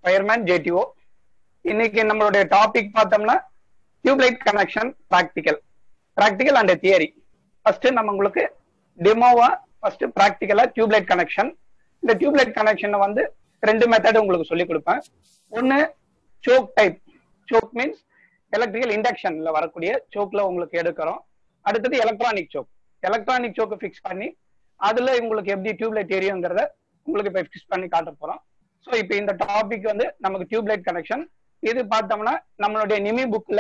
Fireman JDO இன்னைக்கு நம்மளுடைய topic பார்த்தோம்னா tubelight connection practical practical and theory first நம்ம உங்களுக்கு டெமோவா ஃபர்ஸ்ட் ப்ராக்டிக்கலா டியூப்லைட் கனெக்ஷன் இந்த டியூப்லைட் கனெக்ஷனை வந்து ரெண்டு மெத்தட் உங்களுக்கு சொல்லி கொடுப்பேன் ஒன்னு choke type choke means electrical இண்டக்ஷன்ல வரக்கூடிய சோக்ல உங்களுக்கு எடுக்கிறோம் அடுத்தது எலக்ட்ரானிக் சோக் எலக்ட்ரானிக் சோக்கை ஃபிக்ஸ் பண்ணி அதுல உங்களுக்கு எப்படி டியூப்லைட் எரியுங்கிறத உங்களுக்கு இப்போ ஃபிக்ஸ் பண்ணி காட்ட போறோம் ஸோ இப்போ இந்த டாபிக் வந்து நமக்கு டியூப்லைட் கனெக்ஷன் இது பார்த்தோம்னா நம்மளுடைய நிமி புக்ல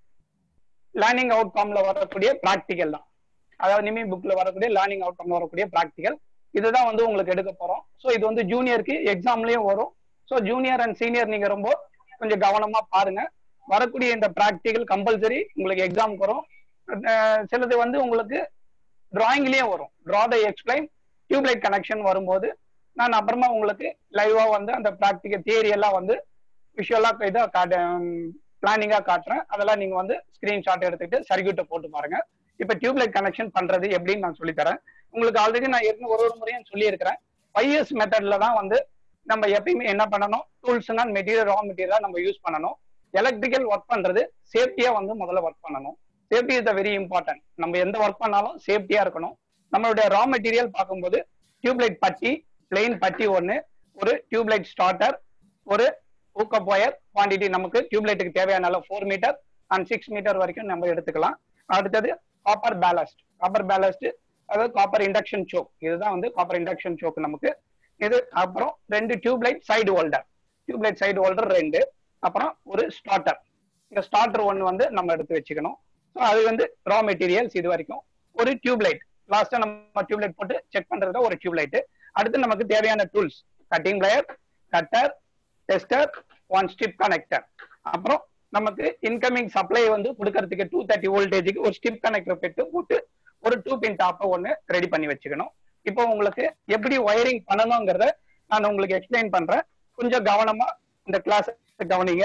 லேர்னிங் அவுட்கம்ல வரக்கூடிய ப்ராக்டிக்கல் தான் அதாவது நிமி புக்ல வரக்கூடிய லேர்னிங் அவுட்கம்ல வரக்கூடிய ப்ராக்டிக்கல் இதுதான் வந்து உங்களுக்கு எடுக்க போறோம் ஸோ இது வந்து ஜூனியருக்கு எக்ஸாம்லயும் வரும் ஸோ ஜூனியர் அண்ட் சீனியர் நீங்க ரொம்ப கொஞ்சம் கவனமா பாருங்க வரக்கூடிய இந்த ப்ராக்டிக்கல் கம்பல்சரி உங்களுக்கு எக்ஸாமுக்கு வரும் அஹ் சிலது வந்து உங்களுக்கு டிராயிங்லயே வரும் draw the explain tubelight connection வரும்போது நான் அப்புறமா உங்களுக்கு லைவா வந்து அந்த ப்ராக்டிக்கல் தியரி எல்லாம் வந்து விஷுவலா இதை காட்ட பிளானிங்கா காட்டுறேன் அதெல்லாம் நீங்க வந்து ஸ்கிரீன்ஷாட் எடுத்துக்கிட்டு சர்க்கியூட்டை போட்டு பாருங்க இப்ப டியூப்லைட் கனெக்ஷன் பண்றது எப்படின்னு நான் சொல்லித்தரேன் உங்களுக்கு ஆல்ரெடி நான் ஏற்கனவே ஒரு ஒரு முறையும் சொல்லியிருக்கிறேன் ஃபைவ் இயர்ஸ் மெத்தட்ல தான் வந்து நம்ம எப்பயுமே என்ன பண்ணணும் டூல்ஸ்னா மெட்டீரியல் ரா மெட்டீரியலா நம்ம யூஸ் பண்ணணும் எலக்ட்ரிக்கல் ஒர்க் பண்றது சேஃப்டியா வந்து முதல்ல ஒர்க் பண்ணணும் சேஃப்டி இஸ் வெரி இம்பார்ட்டன்ட் நம்ம எந்த ஒர்க் பண்ணாலும் சேஃப்டியா இருக்கணும் நம்மளுடைய ரா மெட்டீரியல் பார்க்கும்போது டியூப்லைட் பட்டி பிளெயின் பட்டி ஒன்று ஒரு டியூப்லைட் ஸ்டார்டர் ஒரு ஊக்கப் ஒயர் குவான்டிட்டி நமக்கு டியூப்லைட்டுக்கு தேவையான அளவு four metre and six metre வரைக்கும் நம்ம எடுத்துக்கலாம் அடுத்தது காப்பர் பேலஸ்ட் காப்பர் பேலஸ்ட் அதாவது காப்பர் இண்டக்ஷன் சோக் இதுதான் வந்து காப்பர் இண்டக்ஷன் சோக் நமக்கு இது அப்புறம் ரெண்டு tubelight side holder tubelight side holder ரெண்டு அப்புறம் ஒரு ஸ்டார்டர் இந்த ஸ்டார்டர் ஒன்று வந்து நம்ம எடுத்து வச்சுக்கணும் ஸோ அது வந்து ரா மெட்டீரியல்ஸ் இது வரைக்கும் ஒரு டியூப்லைட் லாஸ்டா நம்ம டியூப்லைட் போட்டு செக் பண்றது ஒரு டியூப்லைட் அடுத்து நமக்கு தேவையான tools cutting plier cutter tester one strip connector அப்புறம் நமக்கு இன்கமிங் சப்ளை வந்து கொடுக்கறதுக்கு டூ தேர்ட்டி வோல்டேஜுக்கு ஒரு ஸ்டிப் கனெக்டர் பெட்டு போட்டு ஒரு டூ பின் டாப்பை ஒன்று ரெடி பண்ணி வச்சுக்கணும் இப்போ உங்களுக்கு எப்படி ஒயரிங் பண்ணணுங்கிறத நான் உங்களுக்கு எக்ஸ்பிளைன் பண்றேன் கொஞ்சம் கவனமா இந்த கிளாஸ் கவனிங்க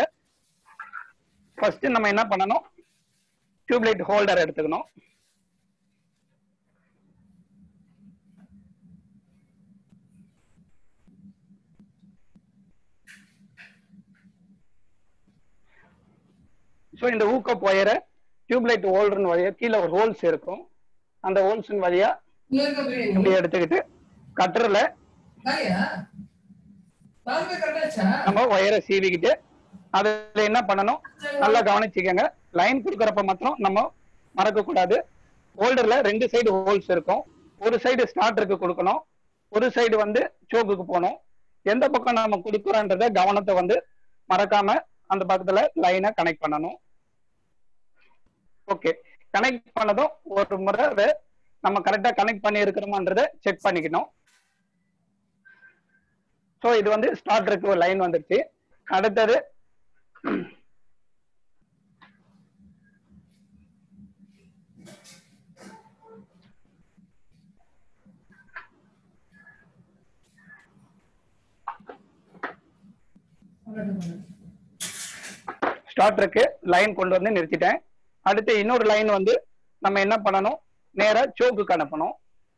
ஃபர்ஸ்ட் நம்ம என்ன பண்ணணும் டியூப்லைட் ஹோல்டர் எடுத்துக்கணும் ஸோ இந்த ஊக்கப் ஒயரை டியூப்லைட் ஹோல்டர்னு வழியா கீழே ஒரு ஹோல்ஸ் இருக்கும் அந்த ஹோல்ஸின் வழியா இப்படி எடுத்துக்கிட்டு கட்டரில் நம்ம ஒயரை சீவிக்கிட்டு அதுல என்ன பண்ணணும் நல்லா கவனிச்சுக்கோங்க லைன் கொடுக்கறப்ப மாத்திரம் நம்ம மறக்க கூடாது ஹோல்டர்ல ரெண்டு சைடு ஹோல்ஸ் இருக்கும் ஒரு சைடு ஸ்டார்டருக்கு கொடுக்கணும் ஒரு சைடு வந்து சோக்குக்கு போகணும் எந்த பக்கம் நம்ம கொடுக்குறோன்றத கவனத்தை வந்து மறக்காம அந்த பக்கத்துல லைனை கனெக்ட் பண்ணணும் ஓகே கனெக்ட் பண்ணதும் ஒரு முறை அதை நம்ம கரெக்டா கனெக்ட் பண்ணி இருக்கிறோமான்றத செக் பண்ணிக்கணும் ஸோ இது வந்து ஸ்டார்டருக்கு ஒரு லைன் வந்துருச்சு அடுத்தது ஸ்டார்டருக்கு லைன் கொண்டு வந்து நிறுத்திட்டேன் அடுத்து இன்னொரு லைன் வந்து நம்ம என்ன பண்ணணும் நேரா சோக்குக்கு அனுப்பணும்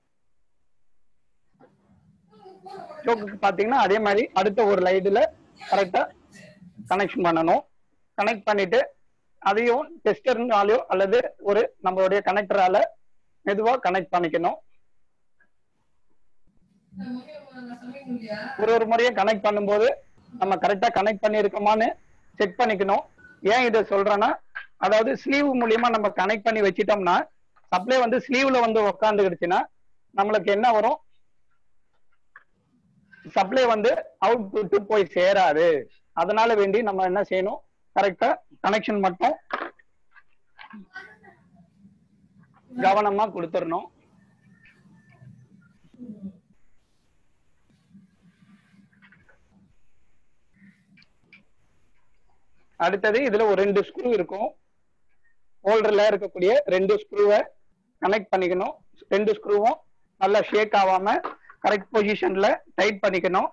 சோக்குக்கு பாத்தீங்கன்னா அதே மாதிரி அடுத்த ஒரு லைடுல கரெக்டா கனெக்ஷன் பண்ணணும் கனெக்ட் பண்ணிட்டு அதையும் டெஸ்டர்னாலயோ அல்லது ஒரு நம்மளுடைய கனெக்டரால மெதுவா கனெக்ட் பண்ணிக்கணும் ஒரு ஒரு முறையும் கனெக்ட் பண்ணும்போது நம்ம கரெக்டா கனெக்ட் பண்ணியிருக்கோமான்னு செக் பண்ணிக்கணும் ஏன் இதை சொல்றேன்னா அதாவது ஸ்லீவ் மூலியமா நம்ம கனெக்ட் பண்ணி வச்சிட்டோம்னா சப்ளை வந்து ஸ்லீவ்ல வந்து உக்காந்துக்கிடுச்சுன்னா நம்மளுக்கு என்ன வரும் சப்ளை வந்து அவுட்புட் போய் சேராது அதனால வேண்டி நம்ம என்ன செய்யணும் கரெக்டா கனெக்ஷன் மட்டும் கவனமா கொடுத்துடணும் அடுத்தது இதுல ஒரு ரெண்டு ஸ்க்ரூ இருக்கும் ஹோல்டர்ல இருக்கக்கூடிய ரெண்டு ஸ்க்ரூவை கனெக்ட் பண்ணிக்கணும் ரெண்டு ஸ்க்ரூவும் நல்லா ஷேக் ஆகாம கரெக்ட் பொசிஷன்ல டைட் பண்ணிக்கணும்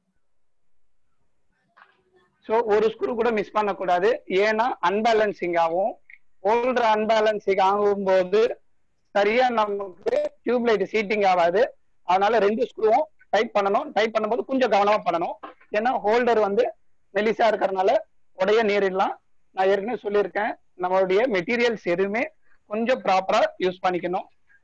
ஸோ ஒரு ஸ்க்ரூ கூட மிஸ் பண்ணக்கூடாது ஏன்னா அன்பேலன்சிங் ஆகும் ஹோல்டர் அன்பேலன்சிங் ஆகும்போது சரியா நமக்கு டியூப்லைட் சீட்டிங் ஆகாது அதனால ரெண்டு ஸ்க்ரூவும் டைட் பண்ணணும் டைட் பண்ணும்போது கொஞ்சம் கவனமா பண்ணணும் ஏன்னா ஹோல்டர் வந்து மெலிசா இருக்கறனால உடைய நேரிடலாம் நான் ஏற்கனவே சொல்லியிருக்கேன் நம்மளுடைய மெட்டீரியல்ஸ் எதுவுமே கொஞ்சம் ப்ராப்பரா யூஸ் பண்ணிக்கணும்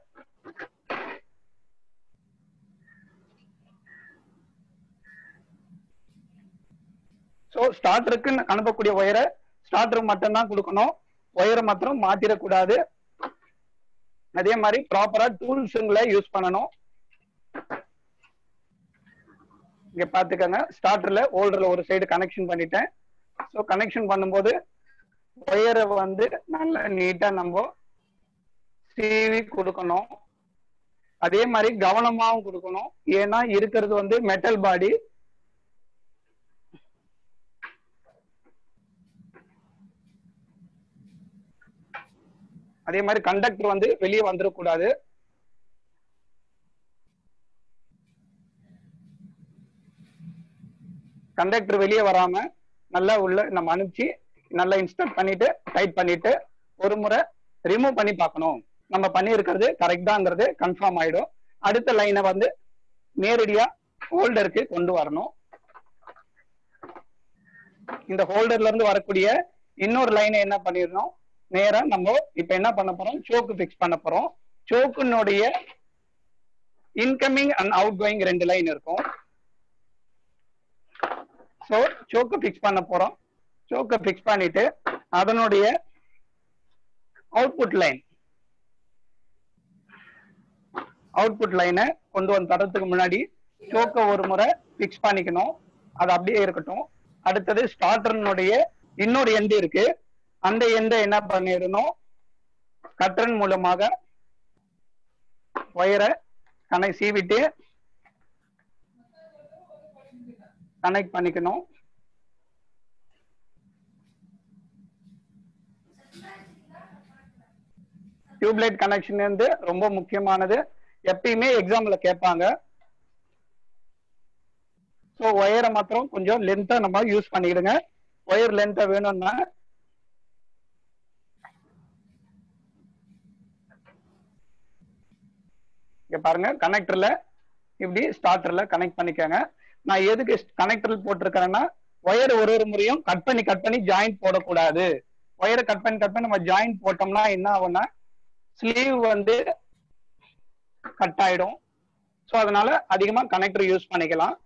ஸோ ஸ்டார்டருக்கு அனுப்பக்கூடிய ஒயரை ஸ்டார்டருக்கு மட்டும்தான் கொடுக்கணும் ஒயரை மாத்திரம் மாத்திரக்கூடாது அதே மாதிரி ப்ராப்பரா டூல்ஸுங்களை யூஸ் பண்ணணும் இங்க பாத்துக்கோங்க ஸ்டார்டர்ல ஹோல்டர்ல ஒரு சைடு கனெக்ஷன் பண்ணிட்டேன் ஸோ கனெக்ஷன் பண்ணும்போது ஒயரை வந்து நல்லா நீட்டா நம்ம சீவி கொடுக்கணும் அதே மாதிரி கவனமாவும் கொடுக்கணும் ஏன்னா இருக்கிறது வந்து மெட்டல் பாடி அதே மாதிரி கண்டக்டர் வந்து வெளியே வந்துடக்கூடாது கண்டக்டர் வெளியே வராம நல்லா உள்ள நம்ம அனுப்பிச்சு நல்லா இன்ஸ்டால் பண்ணிட்டு டைட் பண்ணிட்டு ஒரு முறை ரிமூவ் பண்ணி பார்க்கணும் நம்ம பண்ணியிருக்கிறது கரெக்ட் தாங்கிறது கன்ஃபார்ம் ஆயிடும் அடுத்த லைனை வந்து நேரடியா ஹோல்டருக்கு கொண்டு வரணும் இந்த ஹோல்டர்ல இருந்து வரக்கூடிய இன்னொரு லைனை என்ன பண்ணிடணும் நேரா நம்ம இப்ப என்ன பண்ண போறோம் சோக்கு பிக்ஸ் பண்ண போறோம் சோக்குனுடைய இன்கமிங் அண்ட் அவுட் கோயிங் ரெண்டு லைன் இருக்கும் ஸோ சோக்கு பிக்ஸ் பண்ண போறோம் சோக்கை பிக்ஸ் பண்ணிட்டு அதனுடைய அவுட்புட் லைன் அவுட்புட் லைனை கொண்டு வந்து தரத்துக்கு முன்னாடி சோக்கை ஒரு முறை பிக்ஸ் பண்ணிக்கணும் அது அப்படியே இருக்கட்டும் அடுத்தது ஸ்டார்டர்னுடைய இன்னொரு எண்டு இருக்கு அந்த எண்டை என்ன பண்ணிடணும் கட்டரன் மூலமாக ஒயரை கனெக்ட் சீவிட்டு கனெக்ட் பண்ணிக்கணும் டியூப்லைட் கனெக்ஷன் வந்து ரொம்ப முக்கியமானது எப்பயுமே எக்ஸாம்ல கேட்பாங்க ஸோ ஒயரை மாத்திரம் கொஞ்சம் லென்த்தா நம்ம யூஸ் பண்ணிக்கிடுங்க ஒயர் லென்த்தா வேணும்னா இங்க பாருங்க கனெக்டர்ல இப்படி ஸ்டார்டர்ல கனெக்ட் பண்ணிக்கோங்க நான் எதுக்கு கனெக்டர் போட்டிருக்கிறேன்னா ஒயர் ஒரு ஒரு முறையும் கட் பண்ணி கட் பண்ணி ஜாயிண்ட் போடக்கூடாது ஒயரை கட் பண்ணி கட் பண்ணி நம்ம ஜாயிண்ட் போட்டோம்னா என்ன ஆகும்னா ஸ்லீவ் வந்து கட் ஆயிடும் ஸோ அதனால அதிகமா கனெக்டர் யூஸ் பண்ணிக்கலாம்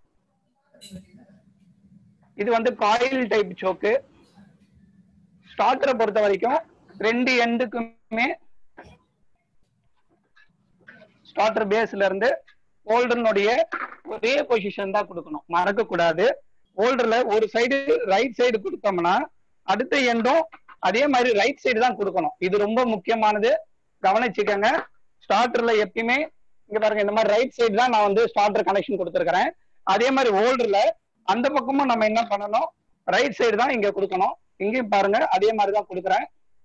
இது வந்து காயில் டைப் சோக்கு ஸ்டார்டரை பொறுத்த வரைக்கும் ரெண்டு எண்டுக்குமே ஸ்டார்டர் பேஸ்ல இருந்து ஹோல்டர்னுடைய ஒரே பொசிஷன் தான் கொடுக்கணும் மறக்க கூடாது ஹோல்டர்ல ஒரு சைடு ரைட் சைடு கொடுத்தோம்னா அடுத்த எண்டும் அதே மாதிரி ரைட் சைடு தான் கொடுக்கணும் இது ரொம்ப முக்கியமானது கவனிச்சுக்கோங்க ஸ்டார்டர்ல எப்பயுமே இங்க பாருங்க இந்த மாதிரி ரைட் சைடு தான் நான் வந்து ஸ்டார்டர் கனெக்ஷன் கொடுத்துருக்கிறேன் அதே மாதிரி ஹோல்டர்ல அந்த பக்கமும் நம்ம என்ன பண்ணணும் ரைட் சைடு தான் இங்க கொடுக்கணும் இங்கேயும் பாருங்க அதே மாதிரி தான் கொடுக்குறேன்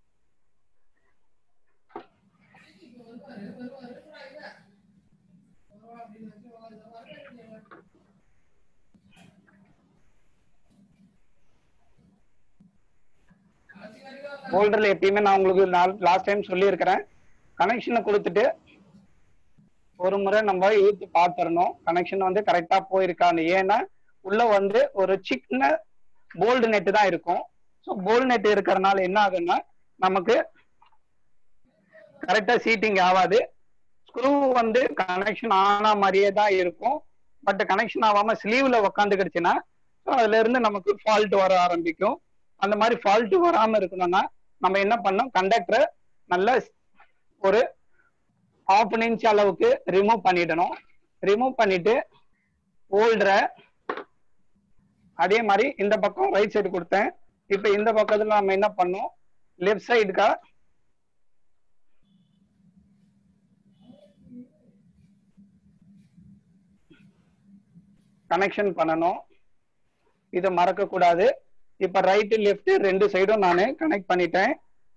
ஹோல்டர்ல எப்பயுமே நான் உங்களுக்கு லாஸ்ட் டைம் சொல்லியிருக்கிறேன் கனெக்ஷனை கொடுத்துட்டு ஒரு முறை நம்ம இழுத்து பார்த்துடணும் கனெக்ஷன் வந்து கரெக்டா போயிருக்கான்னு ஏன்னா உள்ள வந்து ஒரு சின்ன போல்டு நெட் தான் இருக்கும் ஸோ போல்டு நெட் இருக்கிறதுனால என்ன ஆகுன்னா நமக்கு கரெக்டா சீட்டிங் ஆகாது ஸ்க்ரூ வந்து கனெக்ஷன் ஆன மாதிரியே தான் இருக்கும் பட் கனெக்ஷன் ஆகாம ஸ்லீவ்ல உக்காந்துக்கிடுச்சுன்னா ஸோ அதுல இருந்து நமக்கு ஃபால்ட் வர ஆரம்பிக்கும் அந்த மாதிரி ஃபால்ட் வராம இருக்கணும்னா நம்ம என்ன பண்ணோம் கண்டக்டரை நல்ல ஒரு ஆஃப் இன்ச் அளவுக்கு ரிமூவ் பண்ணிடணும் ரிமூவ் பண்ணிட்டு ஹோல்டரை அதே மாதிரி இந்த பக்கம் ரைட் சைடு கொடுத்தேன் இப்ப இந்த பக்கத்துல நம்ம என்ன பண்ணோம் லெஃப்ட் சைடுக்கா கனெக்ஷன் பண்ணணும் இதை மறக்க கூடாது இப்ப ரைட் லெஃப்ட் ரெண்டு சைடும் நான் கனெக்ட் பண்ணிட்டேன்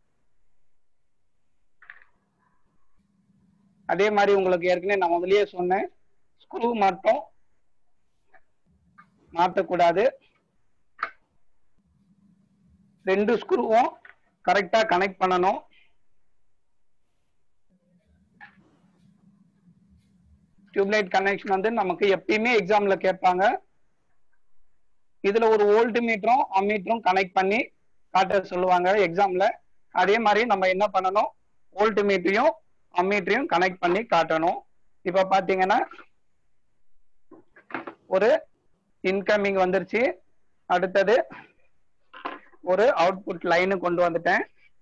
அதே மாதிரி உங்களுக்கு ஏற்கனவே நான் முதல்லயே சொன்னேன் ஸ்க்ரூ மட்டும் மாற்றக்கூடாது ரெண்டு ஸ்க்ரூவும் கரெக்டா கனெக்ட் பண்ணணும் டியூப்லைட் கனெக்ஷன் வந்து நமக்கு எப்பயுமே எக்ஸாம்ல கேட்பாங்க இதுல ஒரு வோல்ட் மீட்டரும் அம்மீட்டரும் கனெக்ட் பண்ணி காட்ட சொல்லுவாங்க எக்ஸாம்ல அதே மாதிரி நம்ம என்ன பண்ணணும் வோல்ட் மீட்டரையும் அம்மீட்டரையும் கனெக்ட் பண்ணி காட்டணும் இப்ப பாத்தீங்கன்னா ஒரு இன்கமிங் வந்துருச்சு அடுத்தது ஒரு அவுட்புட் லைனு கொண்டு வந்துட்டேன்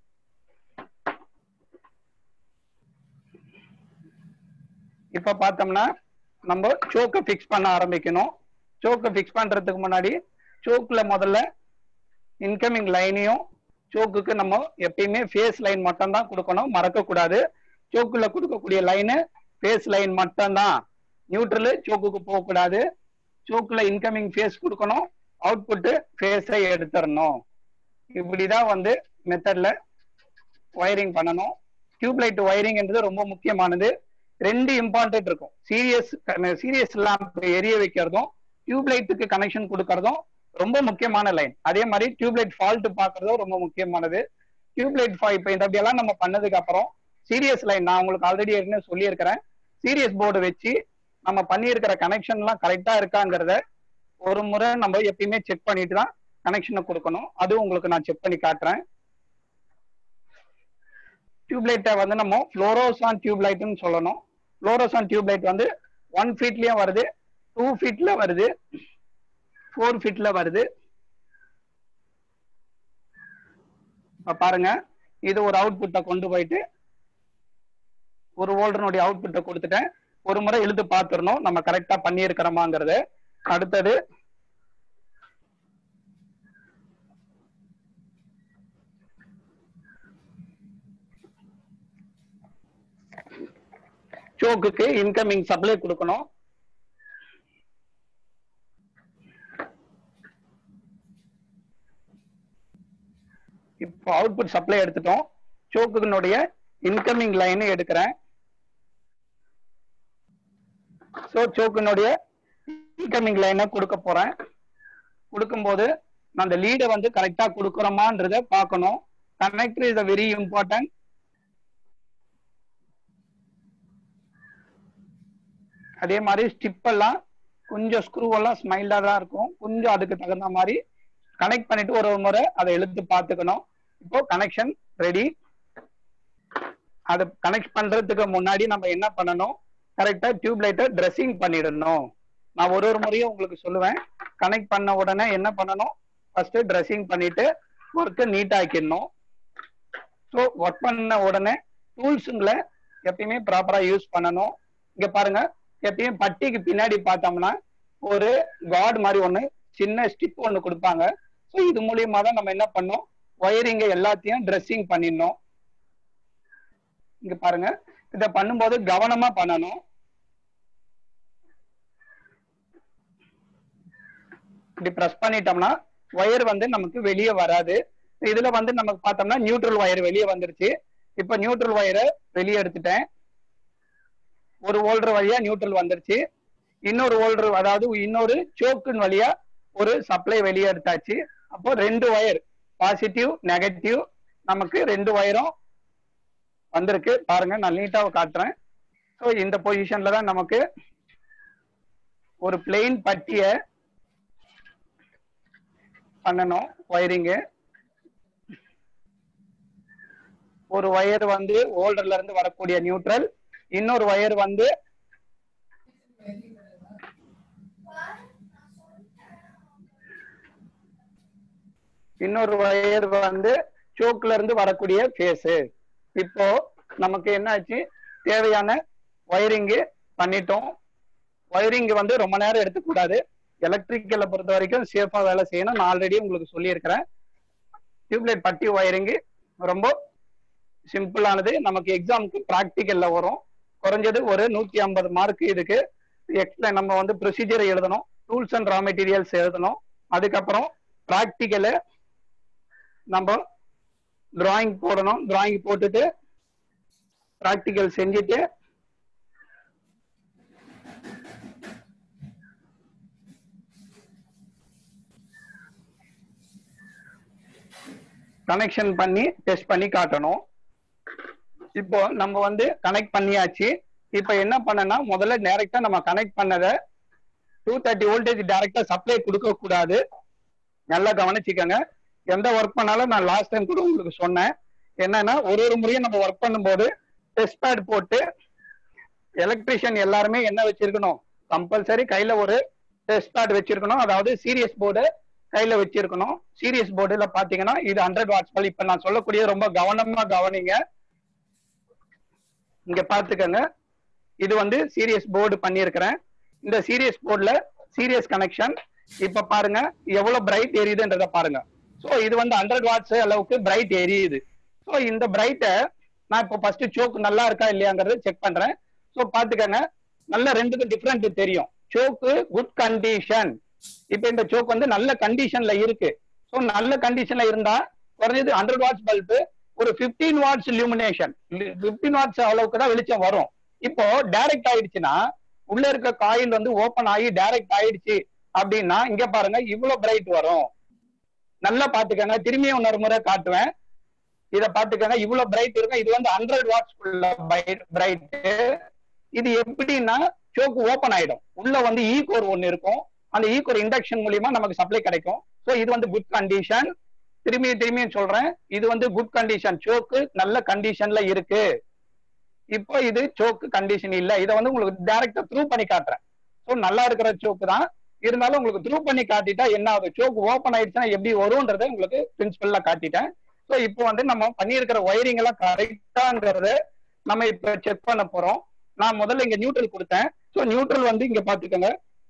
இப்ப பார்த்தோம்னா நம்ம சோக்கை ஃபிக்ஸ் பண்ண ஆரம்பிக்கணும் சோக்கை ஃபிக்ஸ் பண்றதுக்கு முன்னாடி சோக்குல முதல்ல இன்கமிங் லைனையும் சோக்குக்கு நம்ம எப்பயுமே ஃபேஸ் லைன் மட்டும் தான் கொடுக்கணும் மறக்க கூடாது சோக்குல கொடுக்கக்கூடிய லைனு ஃபேஸ் லைன் மட்டும்தான் நியூட்ரல் சோக்குக்கு போகக்கூடாது சோக்குல இன்கமிங் ஃபேஸ் கொடுக்கணும் அவுட்புட் ஃபேஸை எடுத்துடணும் இப்படிதான் வந்து மெத்தட்ல ஒயரிங் பண்ணணும் டியூப்லைட் ஒயரிங்ன்றது ரொம்ப முக்கியமானது ரெண்டு இம்பார்ட்டன்ட் இருக்கும் சீரியஸ் சீரியஸ் லேம்ப் எரிய வைக்கிறதும் டியூப்லைட்டுக்கு கனெக்ஷன் கொடுக்கறதும் ரொம்ப முக்கியமான லைன் அதே மாதிரி டியூப்லைட் ஃபால்ட் பாக்குறதும் ரொம்ப முக்கியமானது டியூப்லைட் இப்போ இந்த அப்படியெல்லாம் நம்ம பண்ணதுக்கு அப்புறம் சீரியஸ் லைன் நான் உங்களுக்கு ஆல்ரெடி ஏற்கனவே சொல்லியிருக்கிறேன் சீரியஸ் போர்டு வச்சு நம்ம பண்ணியிருக்கிற கனெக்ஷன் எல்லாம் கரெக்டா இருக்காங்கிறத ஒரு முறை நம்ம எப்பயுமே செக் பண்ணிட்டு தான் கனெக்ஷனை கொடுக்கணும் அதுவும் உங்களுக்கு நான் செக் பண்ணி காட்டுறேன் டியூப்லைட்டை வந்து நம்ம ஃப்ளோரோசான் டியூப்லைட்னு சொல்லணும் ஃப்ளோரோசான் டியூப்லைட் வந்து ஒன் ஃபீட்லயும் வருது டூ ஃபீட்ல வருது ஃபோர் ஃபீட்ல வருது இப்ப பாருங்க இது ஒரு அவுட்புட்டை கொண்டு போயிட்டு ஒரு வோல்டனுடைய அவுட்புட்டை கொடுத்துட்டேன் ஒரு முறை இழுத்து பார்த்துடணும் நம்ம கரெக்டா பண்ணியிருக்கிறோமாங்கிறத அடுத்தது சோக்குக்கு இன்கமிங் சப்ளை கொடுக்கணும் இப்போ அவுட்புட் சப்ளை எடுத்துட்டோம் சோக்குனுடைய இன்கமிங் லைன் எடுக்கிறேன் ஸோ சோக்குனுடைய இன்கமிங் லைனை கொடுக்க போறேன் கொடுக்கும்போது நான் அந்த லீடை வந்து கரெக்டா கொடுக்குறோமான்றத பார்க்கணும் connector is a very important அதே மாதிரி ஸ்டிப் எல்லாம் கொஞ்சம் ஸ்க்ரூ எல்லாம் ஸ்மைல்டா தான் இருக்கும் கொஞ்சம் அதுக்கு தகுந்த மாதிரி கனெக்ட் பண்ணிட்டு ஒரு ஒரு முறை அதை எழுத்து பார்த்துக்கணும் இப்போ கனெக்ஷன் ரெடி அதை கனெக்ட் பண்றதுக்கு முன்னாடி நம்ம என்ன பண்ணணும் கரெக்டா டியூப் லைட்டை ட்ரெஸ்ஸிங் பண்ணிடணும் நான் ஒரு ஒரு முறையும் உங்களுக்கு சொல்லுவேன் கனெக்ட் பண்ண உடனே என்ன பண்ணணும் ஃபர்ஸ்ட் ட்ரெஸ்ஸிங் பண்ணிட்டு ஒர்க்கை நீட் ஆக்கிடணும் ஸோ ஒர்க் பண்ண உடனே டூல்ஸுங்களை எப்பயுமே ப்ராப்பரா யூஸ் பண்ணணும் இங்க பாருங்க எப்பயும் பட்டிக்கு பின்னாடி பார்த்தோம்னா ஒரு கார்டு மாதிரி ஒண்ணு சின்ன ஸ்டிப் ஒண்ணு கொடுப்பாங்க ஸோ இது மூலியமா தான் நம்ம என்ன பண்ணோம் ஒயரிங்க எல்லாத்தையும் ட்ரெஸ்ஸிங் பண்ணிடணும் இங்க பாருங்க இதை பண்ணும்போது கவனமா பண்ணணும் இப்படி ப்ரெஸ் பண்ணிட்டோம்னா ஒயர் வந்து நமக்கு வெளியே வராது இதுல வந்து நமக்கு பார்த்தோம்னா நியூட்ரல் ஒயர் வெளியே வந்துருச்சு இப்ப நியூட்ரல் ஒயரை வெளியே எடுத்துட்டேன் ஒரு ஓல்டர் வழியா நியூட்ரல் வந்துருச்சு இன்னொரு ஓல்டர் அதாவது இன்னொரு சோக்குன் வழியா ஒரு சப்ளை வெளியே எடுத்தாச்சு அப்போ ரெண்டு ஒயர் பாசிட்டிவ் நெகட்டிவ் நமக்கு ரெண்டு ஒயரும் வந்திருக்கு பாருங்க நான் நீட்டா காட்டுறேன் ஸோ இந்த பொசிஷன்ல தான் நமக்கு ஒரு பிளெயின் பட்டிய பண்ணணும் ஒயரிங்கு ஒரு ஒயர் வந்து ஓல்டர்ல இருந்து வரக்கூடிய நியூட்ரல் இன்னொரு ஒயர் வந்து இன்னொரு ஒயர் வந்து சோக்ல இருந்து வரக்கூடிய ஃபேஸ் இப்போ நமக்கு என்னாச்சு தேவையான ஒயரிங்கு பண்ணிட்டோம் ஒயரிங் வந்து ரொம்ப நேரம் எடுத்துக்கூடாது எலக்ட்ரிக்கலை பொறுத்த வரைக்கும் சேஃபா வேலை செய்யணும் நான் ஆல்ரெடி உங்களுக்கு சொல்லியிருக்கிறேன் டியூப்லைட் பட்டி ஒயரிங்கு ரொம்ப சிம்பிளானது நமக்கு எக்ஸாமுக்கு ப்ராக்டிக்கல்ல வரும் குறைஞ்சது ஒரு நூத்தி ஐம்பது மார்க் இதுக்கு எக்ஸ்பிளைன் நம்ம வந்து ப்ரொசீஜர் எழுதணும் டூல்ஸ் அண்ட் ரா மெட்டீரியல்ஸ் எழுதணும் அதுக்கப்புறம் ப்ராக்டிக்கலு நம்ம டிராயிங் போடணும் டிராயிங் போட்டுட்டு ப்ராக்டிக்கல் செஞ்சுட்டு கனெக்ஷன் பண்ணி டெஸ்ட் பண்ணி காட்டணும் இப்போ நம்ம வந்து கனெக்ட் பண்ணியாச்சு இப்போ என்ன பண்ணனா முதல்ல டைரக்டா நம்ம கனெக்ட் பண்ணதை டூ தேர்ட்டி வோல்டேஜ் டைரக்டா சப்ளை கொடுக்க கூடாது நல்லா கவனிச்சுக்கோங்க எந்த ஒர்க் பண்ணாலும் நான் லாஸ்ட் டைம் கூட உங்களுக்கு சொன்னேன் என்னன்னா ஒரு ஒரு முறையும் நம்ம ஒர்க் பண்ணும்போது டெஸ்ட் பேட் போட்டு எலக்ட்ரிஷியன் எல்லாருமே என்ன வச்சிருக்கணும் கம்பல்சரி கையில ஒரு டெஸ்ட் பேட் வச்சிருக்கணும் அதாவது சீரியஸ் போர்டு கையில வச்சிருக்கணும் சீரியஸ் போர்டுல பாத்தீங்கன்னா இது ஹண்ட்ரட் வாட்ஸ் பல் இப்ப நான் சொல்லக்கூடிய ரொம்ப கவனமா கவனிங்க இங்க பாத்துக்கோங்க இது வந்து சீரியஸ் போர்டு பண்ணியிருக்கிறேன் இந்த சீரியஸ் போர்டுல சீரியஸ் கனெக்ஷன் இப்ப பாருங்க எவ்வளவு பிரைட் எரியுதுன்றத பாருங்க சோ இது வந்து ஹண்ட்ரட் வாட்ஸ் அளவுக்கு பிரைட் எரியுது சோ இந்த பிரைட்டை நான் இப்போ ஃபர்ஸ்ட் சோக் நல்லா இருக்கா இல்லையாங்கிறத செக் பண்றேன் சோ பாத்துக்கங்க நல்ல ரெண்டுக்கும் டிஃபரெண்ட் தெரியும் சோக்கு குட் கண்டிஷன் இப்ப இந்த சோக் வந்து நல்ல கண்டிஷன்ல இருக்கு சோ நல்ல கண்டிஷன்ல இருந்தா குறைஞ்சது ஹண்ட்ரட் வாட்ஸ் பல்பு ஒரு 15 வாட்ஸ் illumination 15 வாட்ஸ் அளவுக்கு தான் வெளிச்சம் வரும் இப்போ டைரக்ட் ஆயிடுச்சுன்னா உள்ள இருக்க காயில் வந்து ஓபன் ஆகி டைரக்ட் ஆயிடுச்சு அப்படின்னா இங்க பாருங்க இவ்வளவு பிரைட் வரும் நல்லா பாத்துக்கங்க திரும்பியும் இன்னொரு முறை காட்டுவேன் இத பாத்துக்கங்க இவ்வளவு பிரைட் இருக்கும் இது வந்து ஹண்ட்ரட் வாட்ஸ் உள்ள பிரைட் இது எப்படின்னா சோக்கு ஓபன் ஆயிடும் உள்ள வந்து ஈ கோர் ஒன்னு இருக்கும் அந்த ஈ கோர் இண்டக்ஷன் மூலியமா நமக்கு சப்ளை கிடைக்கும் சோ இது வந்து குட் கண்டிஷன் திரும்பி திரும்பியும் சொல்றேன் இது வந்து குட் கண்டிஷன் சோக்கு நல்ல கண்டிஷன்ல இருக்கு இப்போ இது சோக்கு கண்டிஷன் இல்ல இதை வந்து உங்களுக்கு டைரக்டா த்ரூ பண்ணி காட்டுறேன் ஸோ நல்லா இருக்கிற சோக்கு தான் இருந்தாலும் உங்களுக்கு த்ரூ பண்ணி காட்டிட்டா என்ன ஆகுது சோக்கு ஓப்பன் ஆயிடுச்சுன்னா எப்படி வரும்ன்றதை உங்களுக்கு பிரின்சிபல்ல காட்டிட்டேன் ஸோ இப்போ வந்து நம்ம பண்ணியிருக்கிற ஒயரிங் எல்லாம் கரெக்டாங்கிறத நம்ம இப்ப செக் பண்ண போறோம் நான் முதல்ல இங்க நியூட்ரல் கொடுத்தேன் ஸோ நியூட்ரல் வந்து இங்க பாத்துக்கோங்க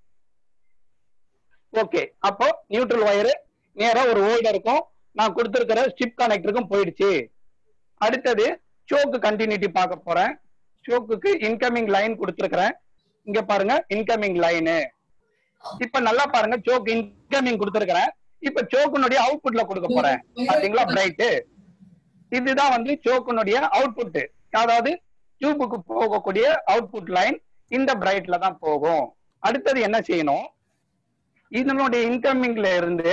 ஓகே அப்போ நியூட்ரல் ஒயரு நேரா ஒரு ஓல்டர் இருக்கும் நான் கொடுத்திருக்கிற ஸ்டிப் கனெக்டருக்கும் போயிடுச்சு அடுத்தது சோக்கு கண்டினியூட்டி பார்க்க போறேன் சோக்குக்கு இன்கமிங் லைன் கொடுத்திருக்கிறேன் இங்க பாருங்க இன்கமிங் லைனு இப்ப நல்லா பாருங்க சோக்கு இன்கமிங் கொடுத்திருக்கிறேன் இப்ப சோக்குனுடைய அவுட்புட்ல கொடுக்க போறேன் பாத்தீங்களா பிரைட்டு இதுதான் வந்து சோக்குனுடைய அவுட்புட் அதாவது டியூபுக்கு போகக்கூடிய அவுட்புட் லைன் இந்த பிரைட்ல தான் போகும் அடுத்தது என்ன செய்யணும் இதனுடைய இன்கமிங்ல இருந்து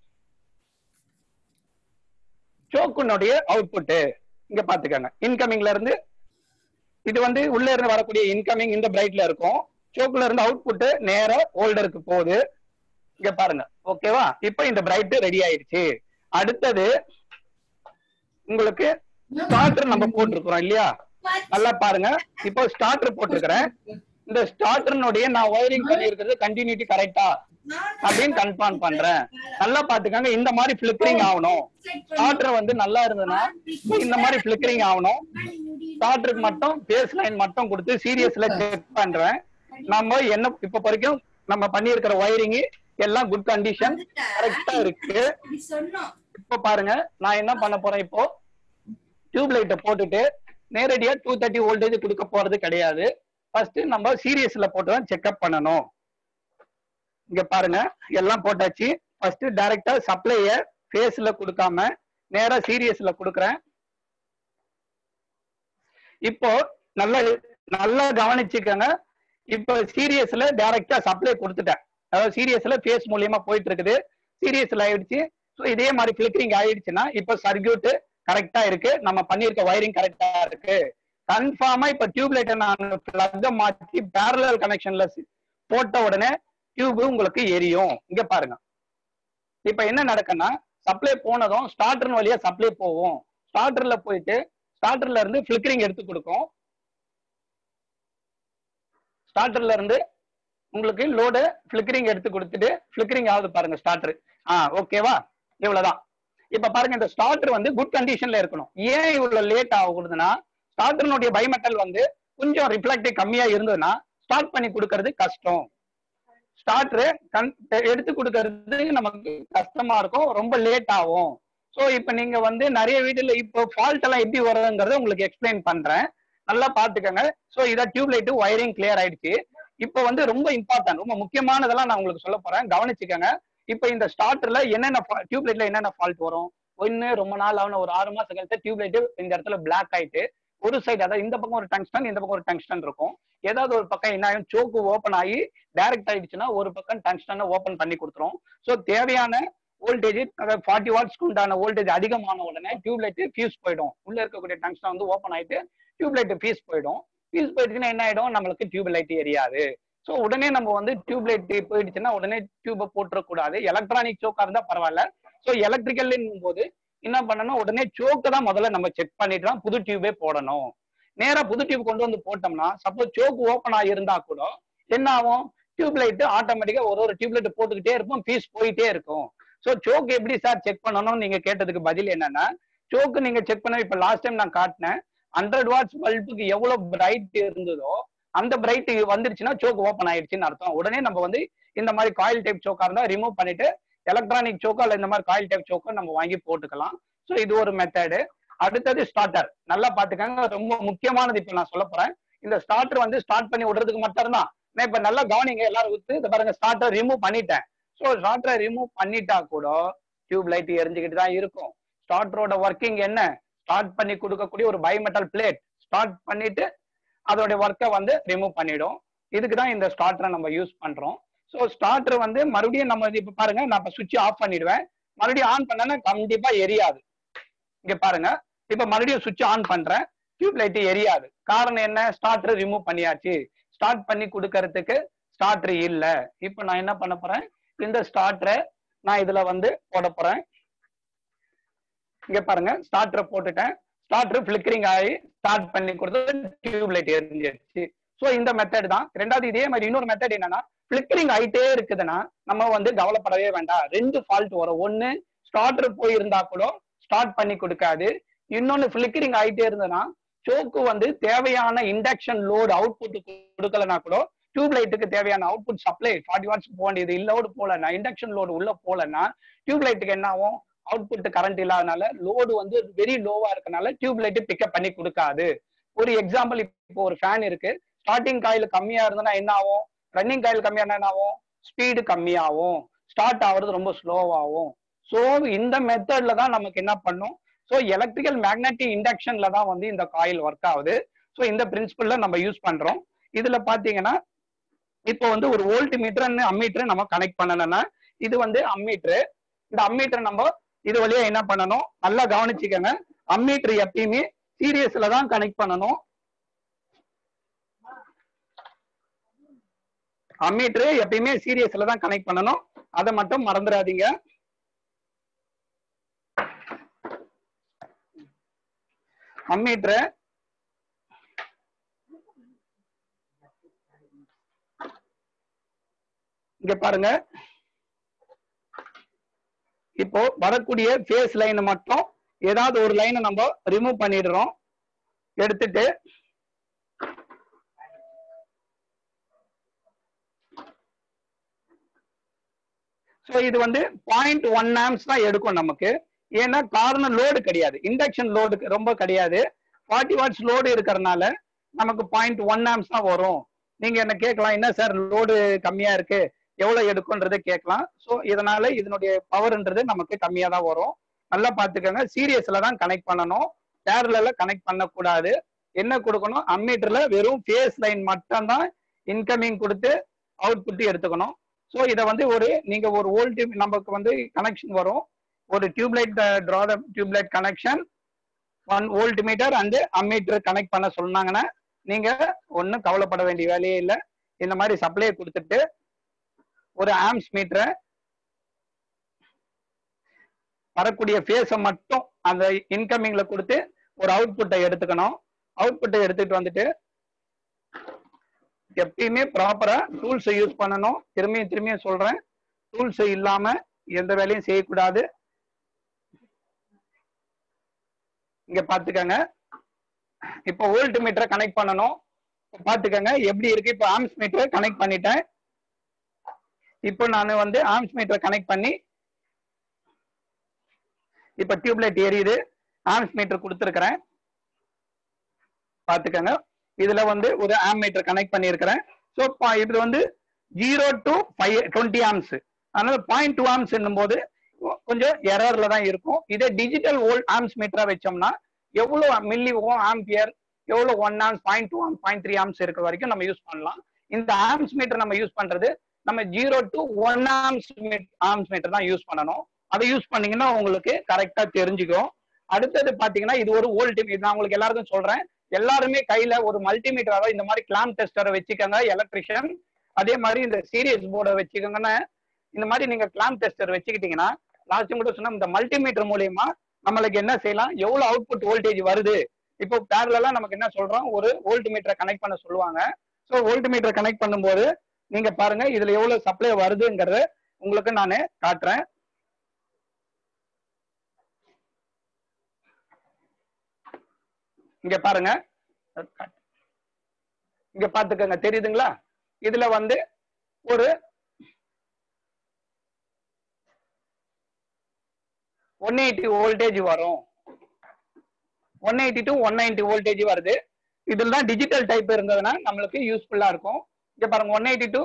சோக்குனுடைய அவுட்புட் இங்க பாத்துக்கோங்க இன்கமிங்ல இருந்து இது வந்து உள்ள இருந்து வரக்கூடிய இன்கமிங் இந்த பிரைட்ல இருக்கும் சோக்குல இருந்து அவுட்புட் நேரா ஹோல்டருக்கு போகுது இங்க பாருங்க ஓகேவா இப்போ இந்த பிரைட் ரெடி ஆயிடுச்சு அடுத்தது உங்களுக்கு ஸ்டார்டர் நம்ம போட்டிருக்கிறோம் இல்லையா நல்லா பாருங்க இப்போ ஸ்டார்டர் போட்டிருக்கிறேன் இந்த ஸ்டார்டர்னுடைய நான் ஒயரிங் பண்ணியிருக்கிறது கண்டினியூட்டி கரெக்டா அப்படின்னு கன்ஃபார்ம் பண்றேன் நல்லா பாத்துக்கோங்க இந்த மாதிரி பிளிக்கரிங் ஆகணும் ஸ்டார்டர் வந்து நல்லா இருந்ததுன்னா இந்த மாதிரி பிளிக்கரிங் ஆகணும் ஸ்டார்டருக்கு மட்டும் பேஸ் லைன் மட்டும் கொடுத்து சீரியஸ்ல செக் பண்றேன் நம்ம என்ன இப்ப வரைக்கும் நம்ம பண்ணியிருக்கிற ஒயரிங் எல்லாம் குட் கண்டிஷன் கரெக்டா இருக்கு இப்ப பாருங்க நான் என்ன பண்ண போறேன் இப்போ டியூப் லைட்டை போட்டுட்டு நேரடியா டூ தேர்ட்டி வோல்டேஜ் கொடுக்க போறது கிடையாது ஃபர்ஸ்ட் நம்ம சீரியஸ்ல போட்டு தான் செக்அப் பண்ணணும் இங்க பாருங்க எல்லாம் போட்டாச்சு ஃபர்ஸ்ட் டைரக்டா சப்ளைய ஃபேஸ்ல கொடுக்காம நேரா சீரியஸ்ல கொடுக்குறேன் இப்போ நல்லா நல்லா கவனிச்சுக்கோங்க இப்போ சீரியஸ்ல டைரக்டா சப்ளை கொடுத்துட்டேன் அதாவது சீரியஸ்ல ஃபேஸ் மூலியமா போயிட்டு இருக்குது சீரியஸ்ல ஆயிடுச்சு ஸோ இதே மாதிரி ஃபிளிக்கரிங் ஆயிடுச்சுன்னா இப்போ சர்க்கியூட் கரெக்டா இருக்கு நம்ம பண்ணியிருக்க வயரிங் கரெக்டா இருக்கு கன்ஃபார்மா இப்ப டியூப் லைட்டை நான் பிளக்க மாத்தி பேரலல் கனெக்ஷன்ல போட்ட உடனே டியூப் உங்களுக்கு எரியும் இங்க பாருங்க இப்ப என்ன நடக்குன்னா சப்ளை போனதும் ஸ்டார்டர் வழியா சப்ளை போகும் ஸ்டார்டர்ல போயிட்டு ஸ்டார்டர்ல இருந்து ஃபிளிக்கரிங் எடுத்து கொடுக்கும் ஸ்டார்டர்ல இருந்து உங்களுக்கு லோடு ஃபிளிக்கரிங் எடுத்து கொடுத்துட்டு ஃபிளிக்கரிங் ஆகுது பாருங்க ஸ்டார்டர் ஆ ஓகேவா இவ்வளவுதான் இப்ப பாருங்க இந்த ஸ்டார்டர் வந்து குட் கண்டிஷன்ல இருக்கணும் ஏன் இவ்வளவு லேட் ஆகுதுன்னா ஸ்டார்டர்னுடைய பைமெட்டல் வந்து கொஞ்சம் ரிஃப்ளெக்டிவ் கம்மியா இருந்ததுன்னா ஸ்டார்ட் பண்ணி கொடுக்கறது கஷ்டம் ஸ்டார்டர் எடுத்து கொடுக்கறது நமக்கு கஷ்டமா இருக்கும் ரொம்ப லேட் ஆகும் ஸோ இப்போ நீங்க வந்து நிறைய வீட்டுல இப்போ ஃபால்ட் எல்லாம் எப்படி வருதுங்கிறத உங்களுக்கு எக்ஸ்பிளைன் பண்றேன் நல்லா பாத்துக்கோங்க ஸோ இதை டியூப் லைட்டு ஒயரிங் கிளியர் ஆயிடுச்சு இப்போ வந்து ரொம்ப இம்பார்ட்டன்ட் ரொம்ப முக்கியமானதெல்லாம் நான் உங்களுக்கு சொல்ல போறேன் கவனிச்சுக்கோங்க இப்போ இந்த ஸ்டார்டர்ல என்னென்ன டியூப் லைட்ல என்னென்ன ஃபால்ட் வரும் ஒன்னு ரொம்ப நாள் ஆகணும் ஒரு ஆறு மாசம் கழிச்சு டியூப் லைட் இந்த இடத்துல பிளாக் ஆயிட்டு ஒரு சைடு அதாவது இந்த பக்கம் ஒரு டங்ஸ்டன் இந்த பக்கம் ஒரு டங்ஸ்டன் இருக்கும் ஏதாவது ஒரு பக்கம் என்ன ஆகும் சோக்கு ஓப்பன் ஆகி டைரக்ட் ஆயிடுச்சுன்னா ஒரு பக்கம் டங்ஸ்டனை ஓப்பன் பண்ணி கொடுத்துரும் ஸோ தேவையான வோல்டேஜ் அதாவது ஃபார்ட்டி வாட்ஸ்க்கு உண்டான வோல்டேஜ் அதிகமான உடனே டியூப் லைட் ஃபியூஸ் போயிடும் உள்ள இருக்கக்கூடிய டங்ஸ்டன் வந்து ஓப்பன் ஆயிட்டு டியூப் லைட் ஃபீஸ் போயிடும் ஃபீஸ் போயிடுச்சுன்னா என்ன ஆயிடும் நம்மளுக்கு டியூப் லைட் எரியாது ஸோ உடனே நம்ம வந்து டியூப் லைட் போயிடுச்சுன்னா உடனே டியூபை போட்டுறக்கூடாது எலக்ட்ரானிக் சோக்கா இருந்தா பரவாயில்ல ஸோ எலக்ட்ரிக்கல் போது என்ன பண்ணணும் உடனே சோக்கை தான் முதல்ல நம்ம செக் பண்ணிட்டு தான் புது டியூபே போடணும் நேரா புது டியூப் கொண்டு வந்து போட்டோம்னா சப்போஸ் சோக்கு ஓப்பன் ஆகியிருந்தா கூட என்ன ஆகும் டியூப் லைட் ஆட்டோமேட்டிக்கா ஒரு ஒரு டியூப் லைட் போட்டுக்கிட்டே இருப்போம் பீஸ் போயிட்டே இருக்கும் ஸோ சோக்கு எப்படி சார் செக் பண்ணணும்னு நீங்க கேட்டதுக்கு பதில் என்னன்னா சோக்கு நீங்க செக் பண்ண இப்ப லாஸ்ட் டைம் நான் காட்டினேன் ஹண்ட்ரட் வாட்ஸ் பல்புக்கு எவ்வளவு பிரைட் இருந்ததோ அந்த பிரைட் வந்துருச்சுன்னா சோக் ஓப்பன் ஆயிடுச்சுன்னு அர்த்தம் உடனே நம்ம வந்து இந்த மாதிரி காயில் டைப் சோக்கா இருந்தா ரிமூவ் பண்ணிட்டு எலக்ட்ரானிக் சோக்கோ அல்ல இந்த மாதிரி காயில் டைப் சோக்கோ நம்ம வாங்கி போட்டுக்கலாம் ஸோ இது ஒரு மெத்தடு அடுத்தது ஸ்டார்டர் நல்லா பாத்துக்கோங்க ரொம்ப முக்கியமானது இப்ப நான் சொல்ல போறேன் இந்த ஸ்டார்டர் வந்து ஸ்டார்ட் பண்ணி விடுறதுக்கு மட்டும் தான் நான் இப்ப நல்லா கவனிங்க எல்லாரும் விட்டு இந்த பாருங்க ஸ்டார்டர் ரிமூவ் பண்ணிட்டேன் ஸோ ஸ்டார்டரை ரிமூவ் பண்ணிட்டா கூட டியூப் லைட் எரிஞ்சுக்கிட்டு தான் இருக்கும் ஸ்டார்டரோட ஒர்க்கிங் என்ன ஸ்டார்ட் பண்ணி கொடுக்கக்கூடிய ஒரு பயோமெட்டல் பிளேட் ஸ்டார்ட் பண்ணிட்டு அதோட ஒர்க்கை வந்து ரிமூவ் பண்ணிடும் இதுக்கு தான் இந்த ஸ்டார்டரை நம்ம யூஸ் பண்றோம் ஸோ ஸ்டார்டர் வந்து மறுபடியும் நம்ம இப்ப பாருங்க நான் இப்ப சுவிட்ச் ஆஃப் பண்ணிடுவேன் மறுபடியும் ஆன் பண்ணனா கண்டிப்பா எரியாது இங்க பாருங்க இப்ப மறுபடியும் சுவிட்ச் ஆன் பண்றேன் டியூப் லைட் எரியாது காரணம் என்ன ஸ்டார்டர் ரிமூவ் பண்ணியாச்சு ஸ்டார்ட் பண்ணி கொடுக்கறதுக்கு ஸ்டார்டர் இல்ல இப்ப நான் என்ன பண்ண போறேன் இந்த ஸ்டார்டரை நான் இதுல வந்து போட போறேன் இங்க பாருங்க ஸ்டார்டரை போட்டுட்டேன் ஸ்டார்டர் பிளிக்கரிங் ஆகி ஸ்டார்ட் பண்ணி கொடுத்து டியூப் லைட் எரிஞ்சிருச்சு ஸோ இந்த மெத்தட் தான் ரெண்டாவது இதே மாதிரி இன்னொரு மெத்தட் என்னன்னா பிளிக்கரிங் ஆயிட்டே இருக்குதுன்னா நம்ம வந்து கவலைப்படவே வேண்டாம் ரெண்டு ஃபால்ட் வரும் ஒன்னு ஸ்டார்டர் போயிருந்தா கூட ஸ்டார்ட் பண்ணி கொடுக்காது இன்னொன்னு பிளிக்கரிங் ஆயிட்டே இருந்ததுன்னா சோக்கு வந்து தேவையான இண்டக்ஷன் லோடு அவுட்புட் கொடுக்கலனா கூட டியூப் லைட்டுக்கு தேவையான அவுட்புட் சப்ளை ஃபார்ட்டி வாட்ஸ் போக வேண்டியது லோடு போலன்னா இண்டக்ஷன் லோடு உள்ள போலன்னா டியூப் லைட்டுக்கு என்ன ஆகும் அவுட்புட் கரண்ட் இல்லாதனால லோடு வந்து வெரி லோவா இருக்கனால டியூப் லைட் பிக்கப் பண்ணி கொடுக்காது ஒரு எக்ஸாம்பிள் இப்போ ஒரு ஃபேன் இருக்கு ஸ்டார்டிங் காயில் கம்மியா இருந்ததுன்னா என்ன ஆகும் ரன்னிங் காயில் கம்மியா என்ன ஆகும் ஸ்பீடு கம்மியாகும் ஸ்டார்ட் ஆகுறது ரொம்ப ஸ்லோவாகும் ஸோ இந்த மெத்தட்ல தான் நமக்கு என்ன பண்ணும் ஸோ எலக்ட்ரிக்கல் மேக்னட்டிக் இண்டக்ஷன்ல தான் வந்து இந்த காயில் ஒர்க் ஆகுது ஸோ இந்த பிரின்சிபல்ல நம்ம யூஸ் பண்றோம் இதுல பாத்தீங்கன்னா இப்போ வந்து ஒரு வோல்ட் மீட்டர் அம்மீட்டர் நம்ம கனெக்ட் பண்ணணும்னா இது வந்து அம்மீட்டர் இந்த அம்மீட்டர் நம்ம இது வழியா என்ன பண்ணணும் நல்லா கவனிச்சுக்கோங்க அம்மீட்டர் எப்பயுமே சீரியஸ்ல தான் கனெக்ட் பண்ணணும் அம்மீட்டர் எப்பயுமே சீரியஸ்ல தான் கனெக்ட் பண்ணணும் அதை மட்டும் மறந்துடாதீங்க அம்மீட்டர் இங்க பாருங்க இப்போ வரக்கூடிய ஃபேஸ் லைன் மட்டும் ஏதாவது ஒரு லைனை நம்ம ரிமூவ் பண்ணிடுறோம் எடுத்துட்டு ஸோ இது வந்து பாயிண்ட் ஒன் ஆம்ஸ் தான் எடுக்கும் நமக்கு ஏன்னா காரணம் லோடு கிடையாது இண்டக்ஷன் லோடு ரொம்ப கிடையாது ஃபார்ட்டி வாட்ஸ் லோடு இருக்கிறதுனால நமக்கு பாயிண்ட் ஒன் ஆம்ஸ் தான் வரும் நீங்க என்ன கேட்கலாம் என்ன சார் லோடு கம்மியா இருக்கு எவ்வளவு எடுக்கும்ன்றதை கேட்கலாம் ஸோ இதனால இதனுடைய பவர்ன்றது நமக்கு கம்மியா தான் வரும் நல்லா பார்த்துக்கோங்க சீரியஸ்ல தான் கனெக்ட் பண்ணணும் பேரல கனெக்ட் பண்ணக்கூடாது என்ன கொடுக்கணும் அம்மீட்டர்ல வெறும் ஃபேஸ் லைன் மட்டும் தான் இன்கமிங் கொடுத்து அவுட்புட் எடுத்துக்கணும் ஸோ இதை வந்து ஒரு நீங்க ஒரு வோல்ட் நமக்கு வந்து கனெக்ஷன் வரும் ஒரு tubelight draw the tubelight connection one voltmeter and ammeter connect பண்ண சொன்னாங்கன்னா நீங்க ஒன்றும் கவலைப்பட வேண்டிய வேலையே இல்லை இந்த மாதிரி சப்ளை கொடுத்துட்டு ஒரு ஆம்ஸ் மீட்டரை வரக்கூடிய ஃபேஸை மட்டும் அந்த இன்கமிங்ல கொடுத்து ஒரு அவுட்புட்டை எடுத்துக்கணும் அவுட்புட்டை எடுத்துட்டு வந்துட்டு எப்பயுமே ப்ராப்பரா டூல்ஸை யூஸ் பண்ணணும் திரும்பியும் திரும்பியும் சொல்றேன் டூல்ஸ் இல்லாம எந்த வேலையும் செய்யக்கூடாது இங்க பாத்துக்கங்க இப்போ வோல்ட் மீட்டரை கனெக்ட் பண்ணணும் பாத்துக்கங்க எப்படி இருக்கு இப்போ ஆம்ஸ் மீட்டரை கனெக்ட் பண்ணிட்டேன் இப்போ நான் வந்து ஆம்ஸ் மீட்டரை கனெக்ட் பண்ணி இப்ப டியூப்லைட் எரியுது ஆம்ஸ் மீட்டர் கொடுத்துருக்கிறேன் பாத்துக்கங்க இதுல வந்து ஒரு ஆம் மீட்டர் கனெக்ட் பண்ணியிருக்கிறேன் ஸோ இது வந்து zero to five twenty amps அதனால பாயிண்ட் டூ ஆம்ஸ் போது கொஞ்சம் எரர்ல தான் இருக்கும் இதே டிஜிட்டல் வோல்ட் ஆம்ஸ் மீட்டரா வச்சோம்னா எவ்வளவு மில்லி ஓ ஆம்பியர் எவ்வளவு one amps point two amps point three amps இருக்கிற வரைக்கும் நம்ம யூஸ் பண்ணலாம் இந்த ஆம்ஸ் மீட்டர் நம்ம யூஸ் பண்றது நம்ம zero to one amps amps meter தான் யூஸ் பண்ணணும் அதை யூஸ் பண்ணீங்கன்னா உங்களுக்கு கரெக்டா தெரிஞ்சுக்கும் அடுத்தது பாத்தீங்கன்னா இது ஒரு வோல்ட் நான் உங்களுக்கு எல்லாருக்கும் சொல்றேன் எல்லாருமே கையில ஒரு மல்டிமீட்டர் அதாவது இந்த மாதிரி கிளாம் டெஸ்டரை வச்சுக்கோங்க எலக்ட்ரிஷியன் அதே மாதிரி இந்த சீரியஸ் போர்டை வச்சுக்கோங்கன்னா இந்த மாதிரி நீங்க கிளாம் டெஸ்டர் வச்சுக்கிட்டீங்கன்னா லாஸ்ட் மட்டும் சொன்னா இந்த மல்டிமீட்டர் மூலியமா நம்மளுக்கு என்ன செய்யலாம் எவ்வளவு அவுட்புட் வோல்டேஜ் வருது இப்போ பேரலா நமக்கு என்ன சொல்றோம் ஒரு வோல்ட் மீட்டரை கனெக்ட் பண்ண சொல்லுவாங்க ஸோ வோல்ட் மீட்டரை கனெக்ட் பண்ணும்போது நீங்க பாருங்க இதுல எவ்வளவு சப்ளை வருதுங்கிறத உங்களுக்கு நான் காட்டுறேன் இங்க பாருங்க இங்க பாத்துக்கோங்க தெரியுதுங்களா இதுல வந்து ஒரு ஒன் எயிட்டி வோல்டேஜ் வரும் one eighty to one ninety voltage வருது இதுல தான் டிஜிட்டல் டைப் இருந்ததுன்னா நம்மளுக்கு யூஸ்ஃபுல்லா இருக்கும் இங்க பாருங்க ஒன் எயிட்டி டு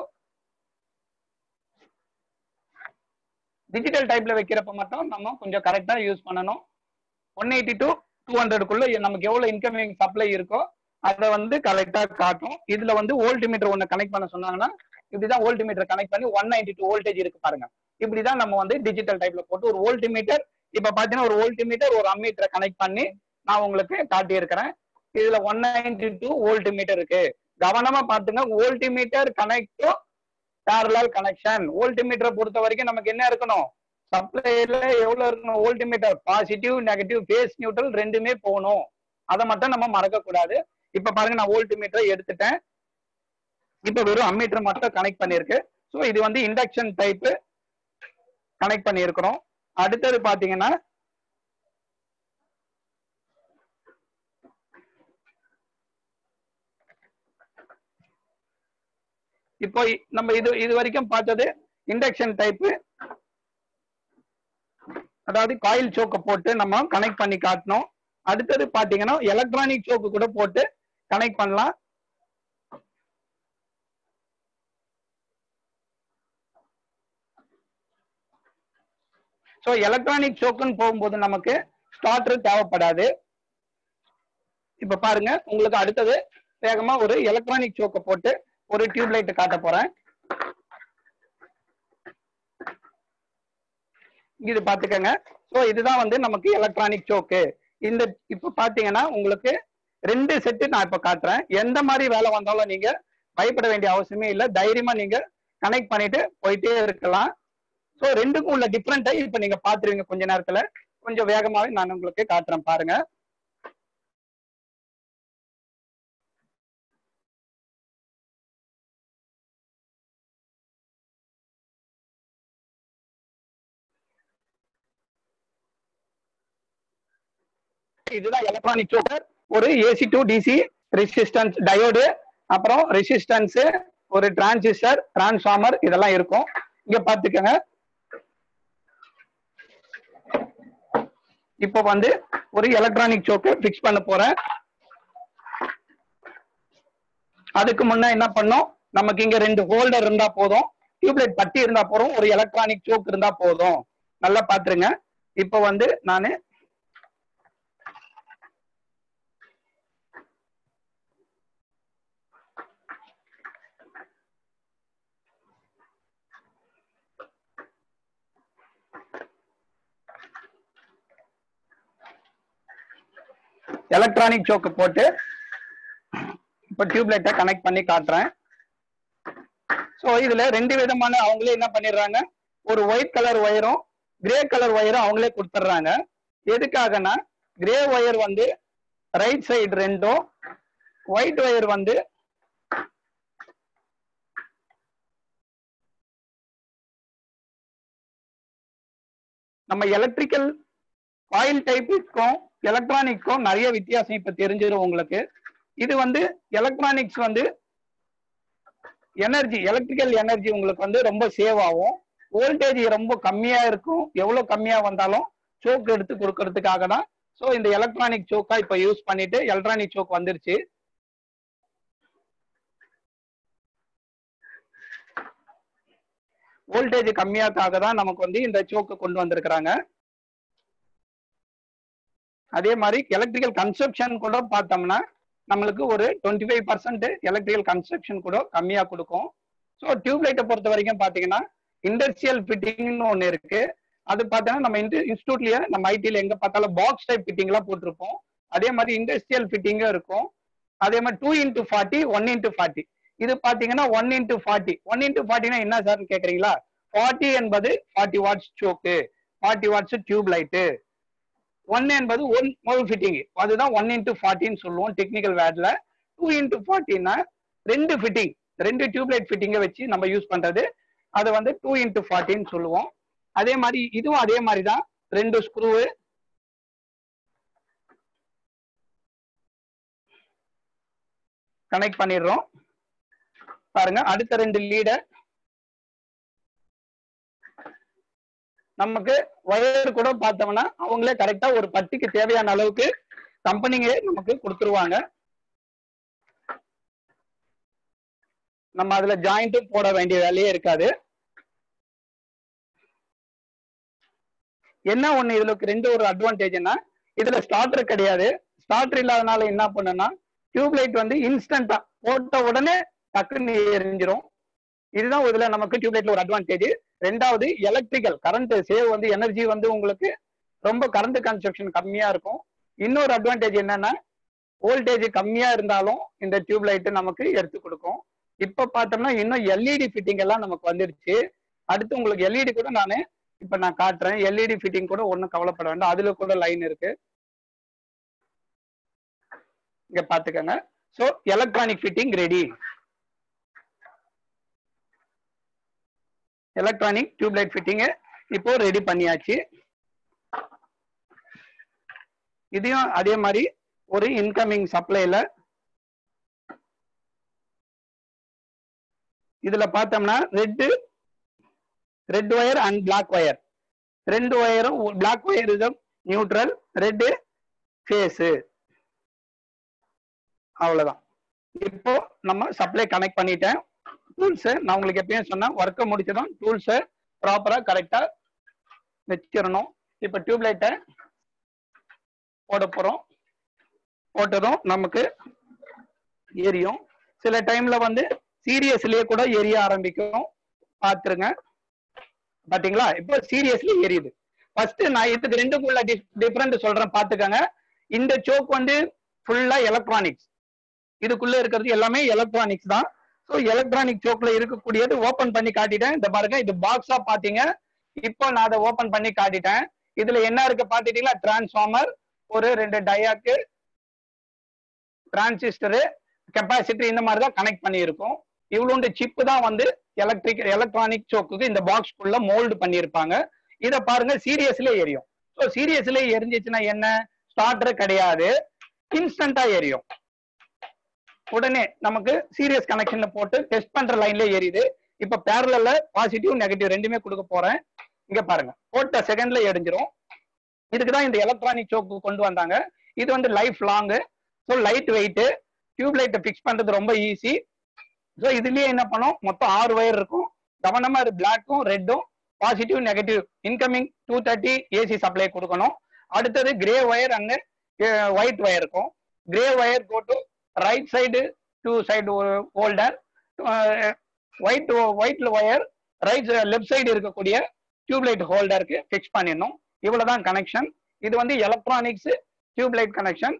டிஜிட்டல் டைப்ல வைக்கிறப்ப மட்டும் நம்ம கொஞ்சம் கரெக்டா யூஸ் பண்ணணும் ஒன் எயிட்டி டு டூ ஹண்ட்ரடுக்குள்ள நமக்கு எவ்வளவு இன்கமிங் சப்ளை இருக்கோ அதை வந்து கரெக்டா காட்டும் இதுல வந்து வோல்ட் மீட்டர் ஒன்னு கனெக்ட் பண்ண சொன்னாங்கன்னா இப்படிதான் வோல்ட் மீட்டர் கனெக்ட் பண்ணி ஒன் நைன்டி டூ வோல்டேஜ் இருக்கு பாருங்க இப்படிதான் நம்ம வந்து டிஜிட்டல் டைப்ல போட்டு ஒரு வோல்ட் மீட்டர் இப்ப பாத்தீங்கன்னா ஒரு வோல்ட் மீட்டர் ஒரு அம்மீட்டரை கனெக்ட் பண்ணி நான் உங்களுக்கு காட்டி இருக்கிறேன் இதுல one ninety two volt meter இருக்கு கவனமா பாத்துங்க volt meter connect parallel connection volt மீட்டரை பொறுத்த வரைக்கும் நமக்கு என்ன இருக்கணும் சப்ளைல எவ்வளவு இருக்கணும் volt meter positive negative phase neutral ரெண்டுமே போகணும் அதை மட்டும் நம்ம மறக்க கூடாது இப்ப பாருங்க நான் வோல்ட் மீட்டரை எடுத்துட்டேன் இப்ப வெறும் அம்மீட்டர் மட்டும் கனெக்ட் பண்ணிருக்கு ஸோ இது வந்து இண்டக்ஷன் டைப் கனெக்ட் பண்ணியிருக்கிறோம் அடுத்தது பாத்தீங்கன்னா இப்போ நம்ம இது இது வரைக்கும் பார்த்தது இண்டக்ஷன் டைப் அதாவது காயில் சோக்கை போட்டு நம்ம கனெக்ட் பண்ணி காட்டணும் அடுத்தது பாத்தீங்கன்னா எலக்ட்ரானிக் சோக்கு கூட போட்டு கனெக்ட் பண்ணலாம் ஸோ எலக்ட்ரானிக் சோக்குன்னு போகும்போது நமக்கு ஸ்டார்டர் தேவைப்படாது இப்ப பாருங்க உங்களுக்கு அடுத்தது வேகமா ஒரு எலக்ட்ரானிக் சோக்கை போட்டு ஒரு டியூப் லைட் காட்ட போறேன் இது பாத்துக்கங்க ஸோ இதுதான் வந்து நமக்கு எலக்ட்ரானிக் சோக்கு இந்த இப்ப பாத்தீங்கன்னா உங்களுக்கு ரெண்டு செட்டு நான் இப்ப காட்டுறேன் எந்த மாதிரி வேலை வந்தாலும் நீங்க பயப்பட வேண்டிய அவசியமே இல்லை தைரியமா நீங்க கனெக்ட் பண்ணிட்டு போயிட்டே இருக்கலாம் ஸோ ரெண்டுக்கும் உள்ள டிஃப்ரெண்ட்டை இப்ப நீங்க பாத்துருவீங்க கொஞ்ச நேரத்துல கொஞ்சம் வேகமாவே நான் உங்களுக்கு காட்டுறேன் பாருங்க இதுதான் எலக்ட்ரானிக் சோக்கர் ஒரு AC to DC resistance diode அப்புறம் ரெசிஸ்டன்ஸ் ஒரு டிரான்சிஸ்டர் டிரான்ஸ்ஃபார்மர் இதெல்லாம் இருக்கும் இங்க பாத்துக்கோங்க இப்போ வந்து ஒரு எலக்ட்ரானிக் சோக்கு ஃபிக்ஸ் பண்ண போறேன் அதுக்கு முன்ன என்ன பண்ணோம் நமக்கு இங்க ரெண்டு ஹோல்டர் இருந்தா போதும் டியூப்லைட் பட்டி இருந்தா போதும் ஒரு எலக்ட்ரானிக் சோக் இருந்தா போதும் நல்லா பாத்துருங்க இப்போ வந்து நானு எலக்ட்ரானிக் சோக்கு போட்டு இப்போ டியூப்லைட்டை கனெக்ட் பண்ணி காட்டுறேன் ஸோ இதுல ரெண்டு விதமான அவங்களே என்ன பண்ணிடுறாங்க ஒரு ஒயிட் கலர் ஒயரும் கிரே கலர் ஒயரும் அவங்களே கொடுத்துட்றாங்க எதுக்காகனா கிரே ஒயர் வந்து ரைட் சைடு ரெண்டும் ஒயிட் ஒயர் வந்து நம்ம எலக்ட்ரிக்கல் காயில் டைப்புக்கும் எலக்ட்ரானிக்கும் நிறைய வித்தியாசம் இப்ப தெரிஞ்சிடும் உங்களுக்கு இது வந்து எலக்ட்ரானிக்ஸ் வந்து எனர்ஜி எலக்ட்ரிக்கல் எனர்ஜி உங்களுக்கு வந்து ரொம்ப சேவ் ஆகும் வோல்டேஜ் ரொம்ப கம்மியா இருக்கும் எவ்வளவு கம்மியா வந்தாலும் சோக் எடுத்து கொடுக்கறதுக்காக தான் ஸோ இந்த எலக்ட்ரானிக் சோக்கா இப்ப யூஸ் பண்ணிட்டு எலக்ட்ரானிக் சோக் வந்துருச்சு வோல்டேஜ் கம்மியாக்காக தான் நமக்கு வந்து இந்த சோக்கு கொண்டு வந்திருக்கிறாங்க அதே மாதிரி எலக்ட்ரிக்கல் கன்ஸ்ட்ரக்ஷன் கூட பார்த்தோம்னா நம்மளுக்கு ஒரு twenty five percent electrical construction கூட கம்மியா கொடுக்கும் ஸோ டியூப்லைட்டை பொறுத்த வரைக்கும் பார்த்தீங்கன்னா இண்டஸ்ட்ரியல் ஃபிட்டிங்னு ஒன்று இருக்கு அது பார்த்தீங்கன்னா நம்ம இன்ஸ்டியூட்லயே நம்ம ஐடியில் எங்க பார்த்தாலும் பாக்ஸ் டைப் ஃபிட்டிங்லாம் போட்டிருப்போம் அதே மாதிரி இண்டஸ்ட்ரியல் ஃபிட்டிங்கும் இருக்கும் அதே மாதிரி two into forty one into forty இது பாத்தீங்கன்னா one into forty one into ஃபார்ட்டினா என்ன சார்னு கேக்குறீங்களா ஃபார்ட்டி என்பது forty watts choke forty watts tube light one என்பது ஒன் ஒரு ஃபிட்டிங் அதுதான் ஒன் இன்டூ ஃபார்ட்டின்னு சொல்லுவோம் டெக்னிக்கல் வேர்ட்ல டூ இன்டூ ஃபார்ட்டின்னா ரெண்டு ஃபிட்டிங் ரெண்டு டியூப்லைட் ஃபிட்டிங்கை வச்சு நம்ம யூஸ் பண்றது அது வந்து டூ இன்டூ ஃபார்ட்டின்னு சொல்லுவோம் அதே மாதிரி இதுவும் அதே மாதிரி தான் ரெண்டு ஸ்க்ரூ கனெக்ட் பண்ணிடுறோம் பாருங்க அடுத்த ரெண்டு லீடை நமக்கு ஒயர் கூட பார்த்தோம்னா அவங்களே கரெக்டா ஒரு பட்டிக்கு தேவையான அளவுக்கு கம்பெனிங்க நமக்கு கொடுத்துருவாங்க நம்ம அதுல ஜாயிண்ட்டும் போட வேண்டிய வேலையே இருக்காது என்ன ஒண்ணு இதுல ரெண்டு ஒரு அட்வான்டேஜ்னா இதுல ஸ்டார்டர் கிடையாது ஸ்டார்டர் இல்லாதனால என்ன பண்ணுன்னா டியூப்லைட் வந்து இன்ஸ்டன்டா போட்ட உடனே டக்குன்னு எரிஞ்சிரும் இதுதான் இதுல நமக்கு டியூப்லைட்ல ஒரு அட்வான்டேஜ் ரெண்டாவது எலக்ட்ரிக்கல் கரண்ட் சேவ் வந்து எனர்ஜி வந்து உங்களுக்கு ரொம்ப கரண்ட் கன்ஸ்ட்ரக்ஷன் கம்மியா இருக்கும் இன்னொரு அட்வான்டேஜ் என்னன்னா வோல்டேஜ் கம்மியா இருந்தாலும் இந்த டியூப் லைட் நமக்கு எடுத்து கொடுக்கும் இப்ப பார்த்தோம்னா இன்னும் எல்இடி ஃபிட்டிங் எல்லாம் நமக்கு வந்துடுச்சு அடுத்து உங்களுக்கு எல்இடி கூட நான் இப்ப நான் காட்டுறேன் எல்இடி ஃபிட்டிங் கூட ஒன்றும் கவலைப்பட வேண்டாம் அதுல கூட லைன் இருக்கு இங்க பாத்துக்கோங்க so electronic fitting ready electronic tube light fitting இப்போ ரெடி பண்ணியாச்சு இதையும் அதே மாதிரி ஒரு இன்கமிங் சப்ளைல இதுல பார்த்தோம்னா red red wire and black wire ரெண்டு ஒயரும் பிளாக் ஒயர் இது நியூட்ரல் ரெட் ஃபேஸ் அவ்வளவுதான் இப்போ நம்ம சப்ளை கனெக்ட் பண்ணிட்டேன் டூல்ஸ் நான் உங்களுக்கு எப்பயும் சொன்னேன் ஒர்க்கை முடிச்சதும் டூல்ஸ் ப்ராப்பரா கரெக்டா வச்சிடணும் இப்போ டியூப்லைட்டை போட போறோம் போட்டதும் நமக்கு எரியும் சில டைம்ல வந்து சீரியஸ்லயே கூட எரிய ஆரம்பிக்கும் பாத்துருங்க பாத்தீங்களா இப்போ சீரியஸ்லி எரியுது ஃபர்ஸ்ட் நான் இதுக்கு ரெண்டுக்குள்ள டிஃபரெண்ட் சொல்றேன் பாத்துக்கங்க இந்த சோக் வந்து ஃபுல்லா எலக்ட்ரானிக்ஸ் இதுக்குள்ள இருக்கிறது எல்லாமே எலக்ட்ரானிக்ஸ் தான் ஸோ எலக்ட்ரானிக் சோக்ல இருக்கக்கூடியது ஓபன் பண்ணி காட்டிட்டேன் இந்த பாருங்க இது பாக்ஸா பாத்தீங்க இப்போ நான் அதை ஓபன் பண்ணி காட்டிட்டேன் இதுல என்ன இருக்கு பாத்துட்டீங்களா டிரான்ஸ்ஃபார்மர் ஒரு ரெண்டு டயாக்கு டிரான்சிஸ்டரு கெப்பாசிட்டர் இந்த மாதிரி தான் கனெக்ட் பண்ணியிருக்கோம் இவ்வளோண்டு சிப்பு தான் வந்து எலக்ட்ரிக் எலக்ட்ரானிக் சோக்குக்கு இந்த பாக்ஸ்க்குள்ள மோல்டு பண்ணியிருப்பாங்க இதை பாருங்க சீரியஸ்ல எரியும் ஸோ சீரியஸ்ல எரிஞ்சிச்சுன்னா என்ன ஸ்டார்டர் கிடையாது இன்ஸ்டன்டா எரியும் உடனே நமக்கு சீரியஸ் கனெக்ஷன்ல போட்டு டெஸ்ட் பண்ற லைன்ல எரியுது இப்ப பேரல பாசிட்டிவ் நெகட்டிவ் ரெண்டுமே கொடுக்க போறேன் இங்க பாருங்க போட்ட செகண்ட்ல எரிஞ்சிரும் இதுக்கு தான் இந்த எலக்ட்ரானிக் சோக்கு கொண்டு வந்தாங்க இது வந்து life long so light weight tube லைட்டை ஃபிக்ஸ் பண்றது ரொம்ப ஈஸி ஸோ இதுலயே என்ன பண்ணும் மொத்தம் ஆறு ஒயர் இருக்கும் கவனமா இது பிளாக்கும் ரெட்டும் positive negative incoming two thirty AC supply கொடுக்கணும் அடுத்தது grey wire and white wire இருக்கும் grey wire go to right side two side holder white white wire right left side இருக்கக்கூடிய டியூப்லைட் ஹோல்டருக்கு ஃபிக்ஸ் பண்ணிடணும் இவ்வளவுதான் கனெக்ஷன் இது வந்து எலக்ட்ரானிக்ஸ் டியூப்லைட் கனெக்ஷன்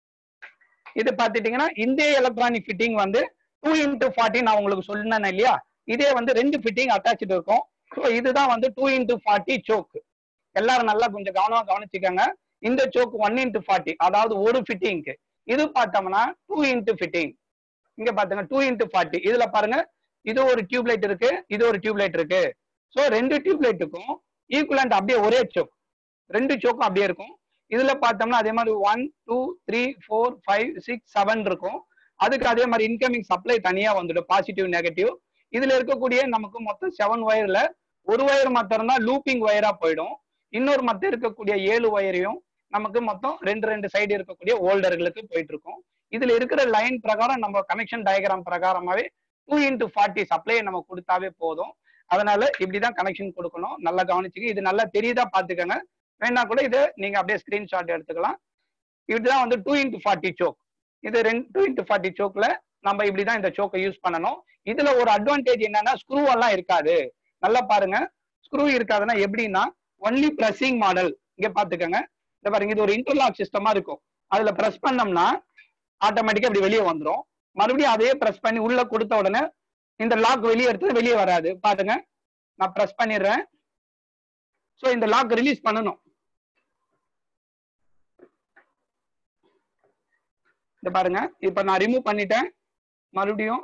இது பார்த்துட்டீங்கன்னா இந்த எலக்ட்ரானிக் ஃபிட்டிங் வந்து டூ இன்டூ ஃபார்ட்டி நான் உங்களுக்கு சொன்னேன் இல்லையா இதே வந்து ரெண்டு ஃபிட்டிங் அட்டாச்சு இருக்கும் ஸோ இதுதான் வந்து டூ இன்டூ ஃபார்ட்டி சோக்கு எல்லாரும் நல்லா கொஞ்சம் கவனமா கவனிச்சுக்கோங்க இந்த சோக்கு ஒன் இன்டூ ஃபார்ட்டி அதாவது ஒரு ஃபிட்டிங்க்கு இது பார்த்தோம்னா டூ இன்டூ ஃபிட்டிங் இங்க பாத்துங்க டூ இன்டூ ஃபார்ட்டி இதுல பாருங்க இது ஒரு டியூப்லைட் இருக்கு இது ஒரு டியூப்லைட் இருக்கு ஸோ ரெண்டு டியூப்லைட்டுக்கும் ஈக்குவலண்ட் அப்படியே ஒரே சோக் ரெண்டு சோக்கும் அப்படியே இருக்கும் இதுல பார்த்தோம்னா அதே மாதிரி one two three four five six seven இருக்கும் அதுக்கு அதே மாதிரி இன்கமிங் சப்ளை தனியா வந்துடும் பாசிட்டிவ் நெகட்டிவ் இதுல இருக்கக்கூடிய நமக்கு மொத்தம் செவன் ஒயர்ல ஒரு ஒயர் மாத்திரம் தான் லூப்பிங் ஒயரா போயிடும் இன்னொரு மத்த இருக்கக்கூடிய ஏழு ஒயரையும் நமக்கு மொத்தம் ரெண்டு ரெண்டு சைடு இருக்கக்கூடிய ஹோல்டர்களுக்கு போயிட்டு இருக்கும் இதுல இருக்கிற லைன் பிரகாரம் நம்ம கனெக்ஷன் டயக்ராம் பிரகாரமாவே டூ இன்டூ ஃபார்ட்டி சப்ளை நம்ம கொடுத்தாவே போதும் அதனால இப்படிதான் கனெக்ஷன் கொடுக்கணும் நல்லா கவனிச்சுங்க இது நல்லா தெரியுதா பாத்துக்கோங்க வேணா கூட இதை நீங்க அப்படியே ஸ்கிரீன்ஷாட் எடுத்துக்கலாம் இதுதான் வந்து டூ இன்டூ ஃபார்ட்டி சோக் இது ரெண்டு டூ இன்டூ ஃபார்ட்டி சோக்ல நம்ம இப்படிதான் இந்த சோக்கை யூஸ் பண்ணணும் இதுல ஒரு அட்வான்டேஜ் என்னன்னா ஸ்க்ரூ எல்லாம் இருக்காது நல்லா பாருங்க ஸ்க்ரூ இருக்காதுன்னா எப்படின்னா ஒன்லி பிரஸிங் மாடல் இங்க பாத்துக்கோங்க இந்த பாருங்க இது ஒரு இன்டர்லாக் சிஸ்டமா இருக்கும் அதுல பிரஸ் பண்ணோம்னா ஆட்டோமேட்டிக்கா இப்படி வெளியே வந்துடும் மறுபடியும் அதே பிரஸ் பண்ணி உள்ள கொடுத்த உடனே இந்த லாக் வெளியே எடுத்து வெளியே வராது பாருங்க நான் பிரஸ் பண்ணிடுறேன் ஸோ இந்த லாக் ரிலீஸ் பண்ணணும் இந்த பாருங்க இப்ப நான் ரிமூவ் பண்ணிட்டேன் மறுபடியும்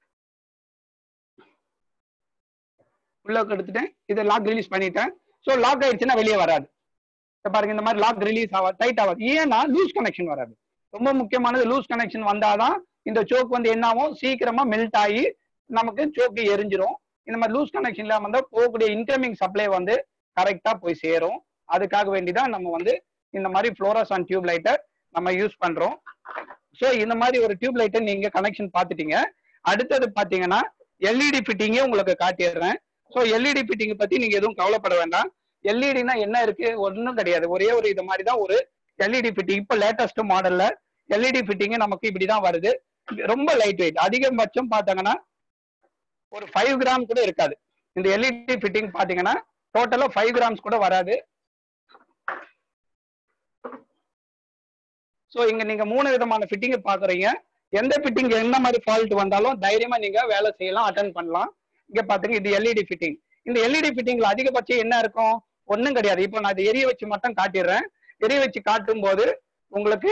உள்ள எடுத்துட்டேன் இதை லாக் ரிலீஸ் பண்ணிட்டேன் ஸோ லாக் ஆயிடுச்சுன்னா வெளியே வராது இப்ப பாருங்க இந்த மாதிரி லாக் ரிலீஸ் ஆகாது டைட் ஆகாது ஏன்னா லூஸ் கனெக்ஷன் வராது ரொம்ப முக்கியமானது லூஸ் கனெக்ஷன் வந்தாதான் இந்த சோக் வந்து என்ன ஆகும் சீக்கிரமா மெல்ட் ஆகி நமக்கு சோக்கு எரிஞ்சிரும் இந்த மாதிரி லூஸ் கனெக்ஷன் இல்லாம இருந்தா போகக்கூடிய இன்கமிங் சப்ளை வந்து கரெக்டா போய் சேரும் அதுக்காக வேண்டிதான் நம்ம வந்து இந்த மாதிரி ஃப்ளோரசான் டியூப் லைட்டை நம்ம யூஸ் பண்றோம் ஸோ இந்த மாதிரி ஒரு டியூப் லைட்டை நீங்க கனெக்ஷன் பார்த்துட்டீங்க அடுத்தது பாத்தீங்கன்னா எல்இடி ஃபிட்டிங்கே உங்களுக்கு காட்டிடுறேன் ஸோ எல்இடி ஃபிட்டிங் பத்தி நீங்க எதுவும் கவலைப்பட வேண்டாம் எல்இடினா என்ன இருக்கு ஒன்றும் கிடையாது ஒரே ஒரு இது மாதிரி தான் ஒரு எல்இடி ஃபிட்டிங் இப்போ லேட்டஸ்ட் மாடல்ல எல்இடி ஃபிட்டிங் நமக்கு இப்படிதான் வருது ரொம்ப லைட் வெயிட் அதிகபட்சம் பார்த்தாங்கன்னா ஒரு ஃபைவ் கிராம் கூட இருக்காது இந்த எல்இடி ஃபிட்டிங் பாத்தீங்கன்னா டோட்டலா ஃபைவ் கிராம்ஸ் கூட வராது ஸோ இங்க நீங்க மூணு விதமான ஃபிட்டிங் பாக்குறீங்க எந்த ஃபிட்டிங் என்ன மாதிரி ஃபால்ட் வந்தாலும் தைரியமா நீங்க வேலை செய்யலாம் அட்டன் பண்ணலாம் இங்க பாத்தீங்க இது எல்இடி ஃபிட்டிங் இந்த எல்இடி ஃபிட்டிங்ல அதிகபட்சம் என்ன இருக்கும் ஒண்ணும் கிடையாது இப்போ நான் இதை எரிய வச்சு மட்டும் காட்டிடுறேன் எரிய வச்சு காட்டும் போது உங்களுக்கு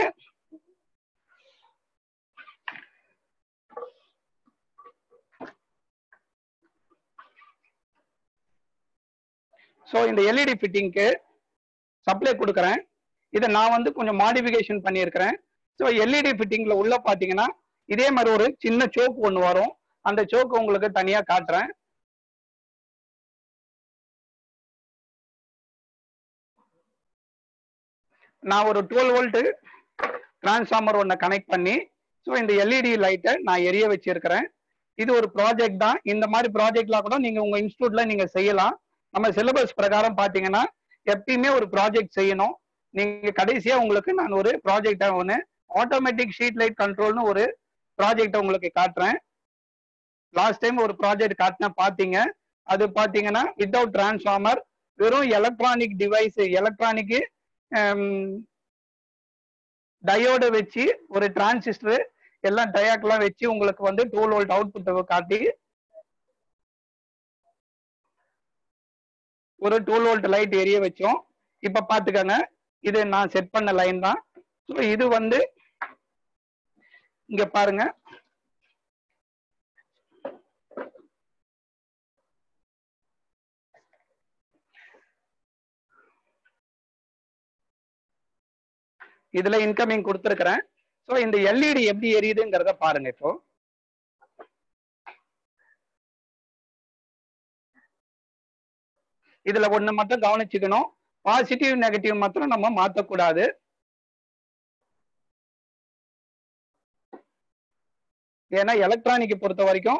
ஸோ இந்த எல்இடி ஃபிட்டிங்க்கு சப்ளை கொடுக்குறேன் இதை நான் வந்து கொஞ்சம் மாடிஃபிகேஷன் பண்ணியிருக்கிறேன் ஸோ எல்இடி ஃபிட்டிங்ல உள்ள பார்த்தீங்கன்னா இதே மாதிரி ஒரு சின்ன சோக்கு ஒன்று வரும் அந்த சோக்கு உங்களுக்கு தனியாக காட்டுறேன் நான் ஒரு டுவெல் வோல்ட்டு டிரான்ஸ்ஃபார்மர் ஒன்று கனெக்ட் பண்ணி ஸோ இந்த எல்இடி லைட்டை நான் எரிய வச்சிருக்கிறேன் இது ஒரு ப்ராஜெக்ட் தான் இந்த மாதிரி ப்ராஜெக்ட்லாம் கூட நீங்க உங்க இன்ஸ்டியூட்ல நீங்க செய்யலாம் நம்ம சிலபஸ் பிரகாரம் பாத்தீங்கன்னா எப்பயுமே ஒரு ப்ராஜெக்ட் செய்யணும் நீங்க கடைசியா உங்களுக்கு நான் ஒரு ப்ராஜெக்டா ஒன்று ஆட்டோமேட்டிக் ஷீட் லைட் கண்ட்ரோல்னு ஒரு ப்ராஜெக்டை உங்களுக்கு காட்டுறேன் லாஸ்ட் டைம் ஒரு ப்ராஜெக்ட் காட்டினா பாத்தீங்க அது பாத்தீங்கன்னா வித்தவுட் டிரான்ஸ்ஃபார்மர் வெறும் எலக்ட்ரானிக் டிவைஸ் எலக்ட்ரானிக் டயோட வச்சு ஒரு டிரான்சிஸ்டர் எல்லாம் டயாக்லாம் வச்சு உங்களுக்கு வந்து டூ வோல்ட் அவுட்புட்டை காட்டி ஒரு டூ வோல்ட் லைட் எரிய வச்சோம் இப்ப பாத்துக்கோங்க இது நான் செட் பண்ண லைன் தான் ஸோ இது வந்து இங்க பாருங்க இதுல இன்கமிங் கொடுத்துருக்கிறேன் ஸோ இந்த எல்இடி எப்படி எரியுதுங்கிறத பாருங்க இப்போ இதுல ஒண்ணு மட்டும் கவனிச்சுக்கணும் பாசிட்டிவ் நெகட்டிவ் மாத்திரம் நம்ம மாத்தக்கூடாது ஏன்னா எலக்ட்ரானிக் பொறுத்த வரைக்கும்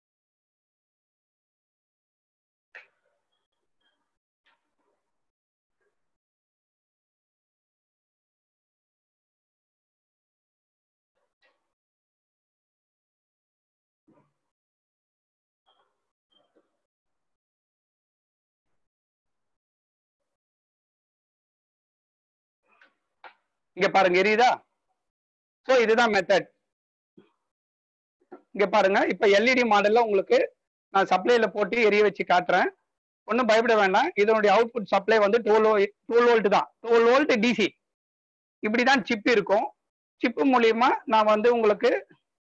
இங்க பாருங்க எரியுதா சோ இதுதான் மெத்தட் இங்க பாருங்க இப்ப எல்இடி மாடல்ல உங்களுக்கு நான் சப்ளைல போட்டு எரிய வச்சு காட்டுறேன் ஒன்றும் பயப்பட வேண்டாம் இதனுடைய அவுட்புட் சப்ளை வந்து டுவெல் டுவெல் வோல்ட் தான் டுவெல் வோல்ட் டிசி இப்படிதான் சிப் இருக்கும் சிப்பு மூலியமா நான் வந்து உங்களுக்கு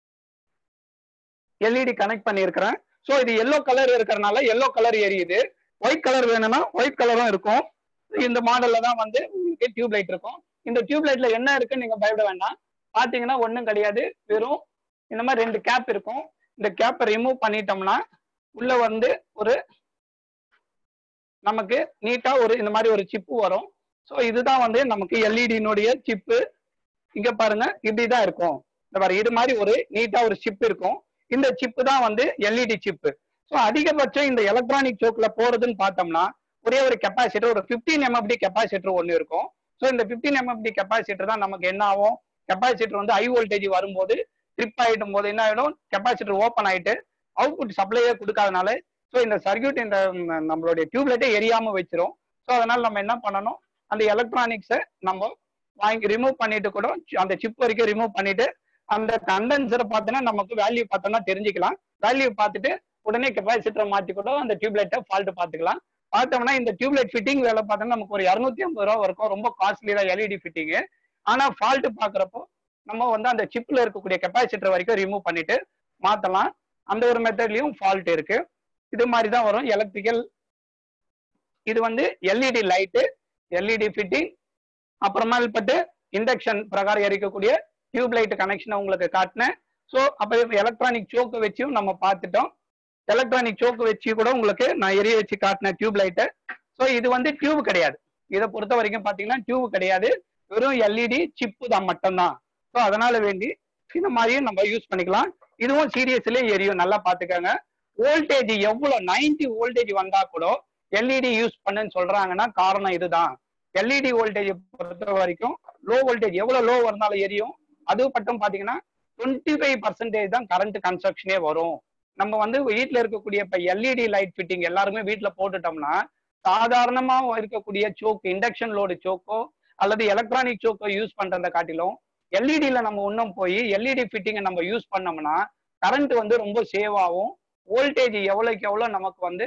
எல்இடி கனெக்ட் பண்ணியிருக்கிறேன் ஸோ இது எல்லோ கலர் இருக்கிறனால எல்லோ கலர் எரியுது ஒயிட் கலர் வேணும்னா ஒயிட் கலரும் இருக்கும் இந்த மாடல்ல தான் வந்து உங்களுக்கு டியூப் லைட் இருக்கும் இந்த டியூப் லைட்ல என்ன இருக்குன்னு நீங்க பயப்பட வேண்டாம் பாத்தீங்கன்னா ஒன்றும் கிடையாது வெறும் இந்த மாதிரி ரெண்டு கேப் இருக்கும் இந்த கேப்பை ரிமூவ் பண்ணிட்டோம்னா உள்ள வந்து ஒரு நமக்கு நீட்டா ஒரு இந்த மாதிரி ஒரு சிப்பு வரும் ஸோ இதுதான் வந்து நமக்கு எல்இடியினுடைய சிப்பு இங்க பாருங்க இப்படிதான் இருக்கும் இந்த பாரு இது மாதிரி ஒரு நீட்டா ஒரு சிப் இருக்கும் இந்த சிப்பு தான் வந்து எல்இடி சிப்பு ஸோ அதிகபட்சம் இந்த எலக்ட்ரானிக் சோக்ல போறதுன்னு பார்த்தோம்னா ஒரே ஒரு கெப்பாசிட்டர் ஒரு பிப்டீன் எம்எஃப்டி கெப்பாசிட்டர் ஒன்று இருக்கும் ஸோ இந்த பிப்டீன் எம்எஃப்டி கெப்பாசிட்டர் தான் நமக்கு என்ன ஆகும் கெப்பாசிட்டர் வந்து ஹை வோல்டேஜ் வரும்போது ட்ரிப் ஆயிடும் போது என்ன ஆயிடும் கெப்பாசிட்டர் ஓப்பன் ஆயிட்டு அவுட்புட் சப்ளையே கொடுக்காதனால ஸோ இந்த சர்க்கியூட் இந்த ம், நம்மளுடைய டியூப்லைட்டை எரியாம வச்சிரும் ஸோ அதனால நம்ம என்ன பண்ணணும் அந்த எலக்ட்ரானிக்ஸை நம்ம வாங்கி ரிமூவ் பண்ணிட்டு கூட அந்த சிப் வரைக்கும் ரிமூவ் பண்ணிட்டு அந்த கண்டென்சரை பார்த்தோன்னா நமக்கு வேல்யூ பார்த்தோம்னா தெரிஞ்சுக்கலாம் வேல்யூ பார்த்துட்டு உடனே கெப்பாசிட்டர் மாத்தி கூட அந்த டியூப்லைட்டை ஃபால்ட் பார்த்துக்கலாம் பார்த்தோம்னா இந்த டியூப்லைட் ஃபிட்டிங் வேலை பார்த்தோம்னா நமக்கு ஒரு இரநூத்தி ஐம்பது ரூபா இருக்கும் ரொம்ப காஸ்ட்லி தான் எல்இடி ஃபிட்டிங் ஆனா ஃபால்ட் பாக்குறப்போ நம்ம வந்து அந்த சிப்ல இருக்கக்கூடிய கெப்பாசிட்டர் வரைக்கும் ரிமூவ் பண்ணிட்டு மாத்தலாம் அந்த ஒரு மெத்தட்லயும் ஃபால்ட் இருக்கு இது மாதிரி தான் வரும் எலக்ட்ரிக்கல் இது வந்து எல்இடி லைட்டு எல்இடி ஃபிட்டிங் அப்புறமேல்பட்டு இண்டக்ஷன் பிரகாரம் எரிக்கக்கூடிய டியூப் லைட் கனெக்ஷனை உங்களுக்கு காட்டினேன் ஸோ அப்போ எலக்ட்ரானிக் சோக்கு வச்சும் நம்ம பார்த்துட்டோம் எலக்ட்ரானிக் சோக்கு வச்சு கூட உங்களுக்கு நான் எரிய வச்சு காட்டின டியூப் லைட்டை ஸோ இது வந்து டியூப் கிடையாது இதை பொறுத்த வரைக்கும் பார்த்தீங்கன்னா டியூப் கிடையாது வெறும் எல்இடி சிப்பு தான் மட்டும்தான் ஸோ அதனால வேண்டி இந்த மாதிரியும் நம்ம யூஸ் பண்ணிக்கலாம் இதுவும் சீரியஸ்லயே எரியும் நல்லா பார்த்துக்கோங்க வோல்டேஜ் எவ்வளவு 90 வோல்டேஜ் வந்தா கூட எல்இடி யூஸ் பண்ணுன்னு சொல்றாங்கன்னா காரணம் இதுதான் எல்இடி வோல்டேஜ் பொறுத்த வரைக்கும் லோ வோல்டேஜ் எவ்வளவு லோ இருந்தாலும் எரியும் அது மட்டும் பாத்தீங்கன்னா டுவெண்ட்டி ஃபைவ் பர்சன்டேஜ் தான் கரண்ட் கன்ஸ்ட்ரக்ஷனே வரும் நம்ம வந்து வீட்டில் இருக்கக்கூடிய இப்போ எல்இடி லைட் ஃபிட்டிங் எல்லாருமே வீட்டில் போட்டுட்டோம்னா சாதாரணமா இருக்கக்கூடிய சோக்கு இண்டக்ஷன் லோடு சோக்கோ அல்லது எலக்ட்ரானிக் சோக்கோ யூஸ் பண்றதை காட்டிலும் எல்இடியில் நம்ம இன்னும் போய் எல்இடி ஃபிட்டிங்கை நம்ம யூஸ் பண்ணோம்னா கரண்ட் வந்து ரொம்ப சேவ் ஆகும் வோல்டேஜ் எவ்வளோக்கு எவ்வளோ நமக்கு வந்து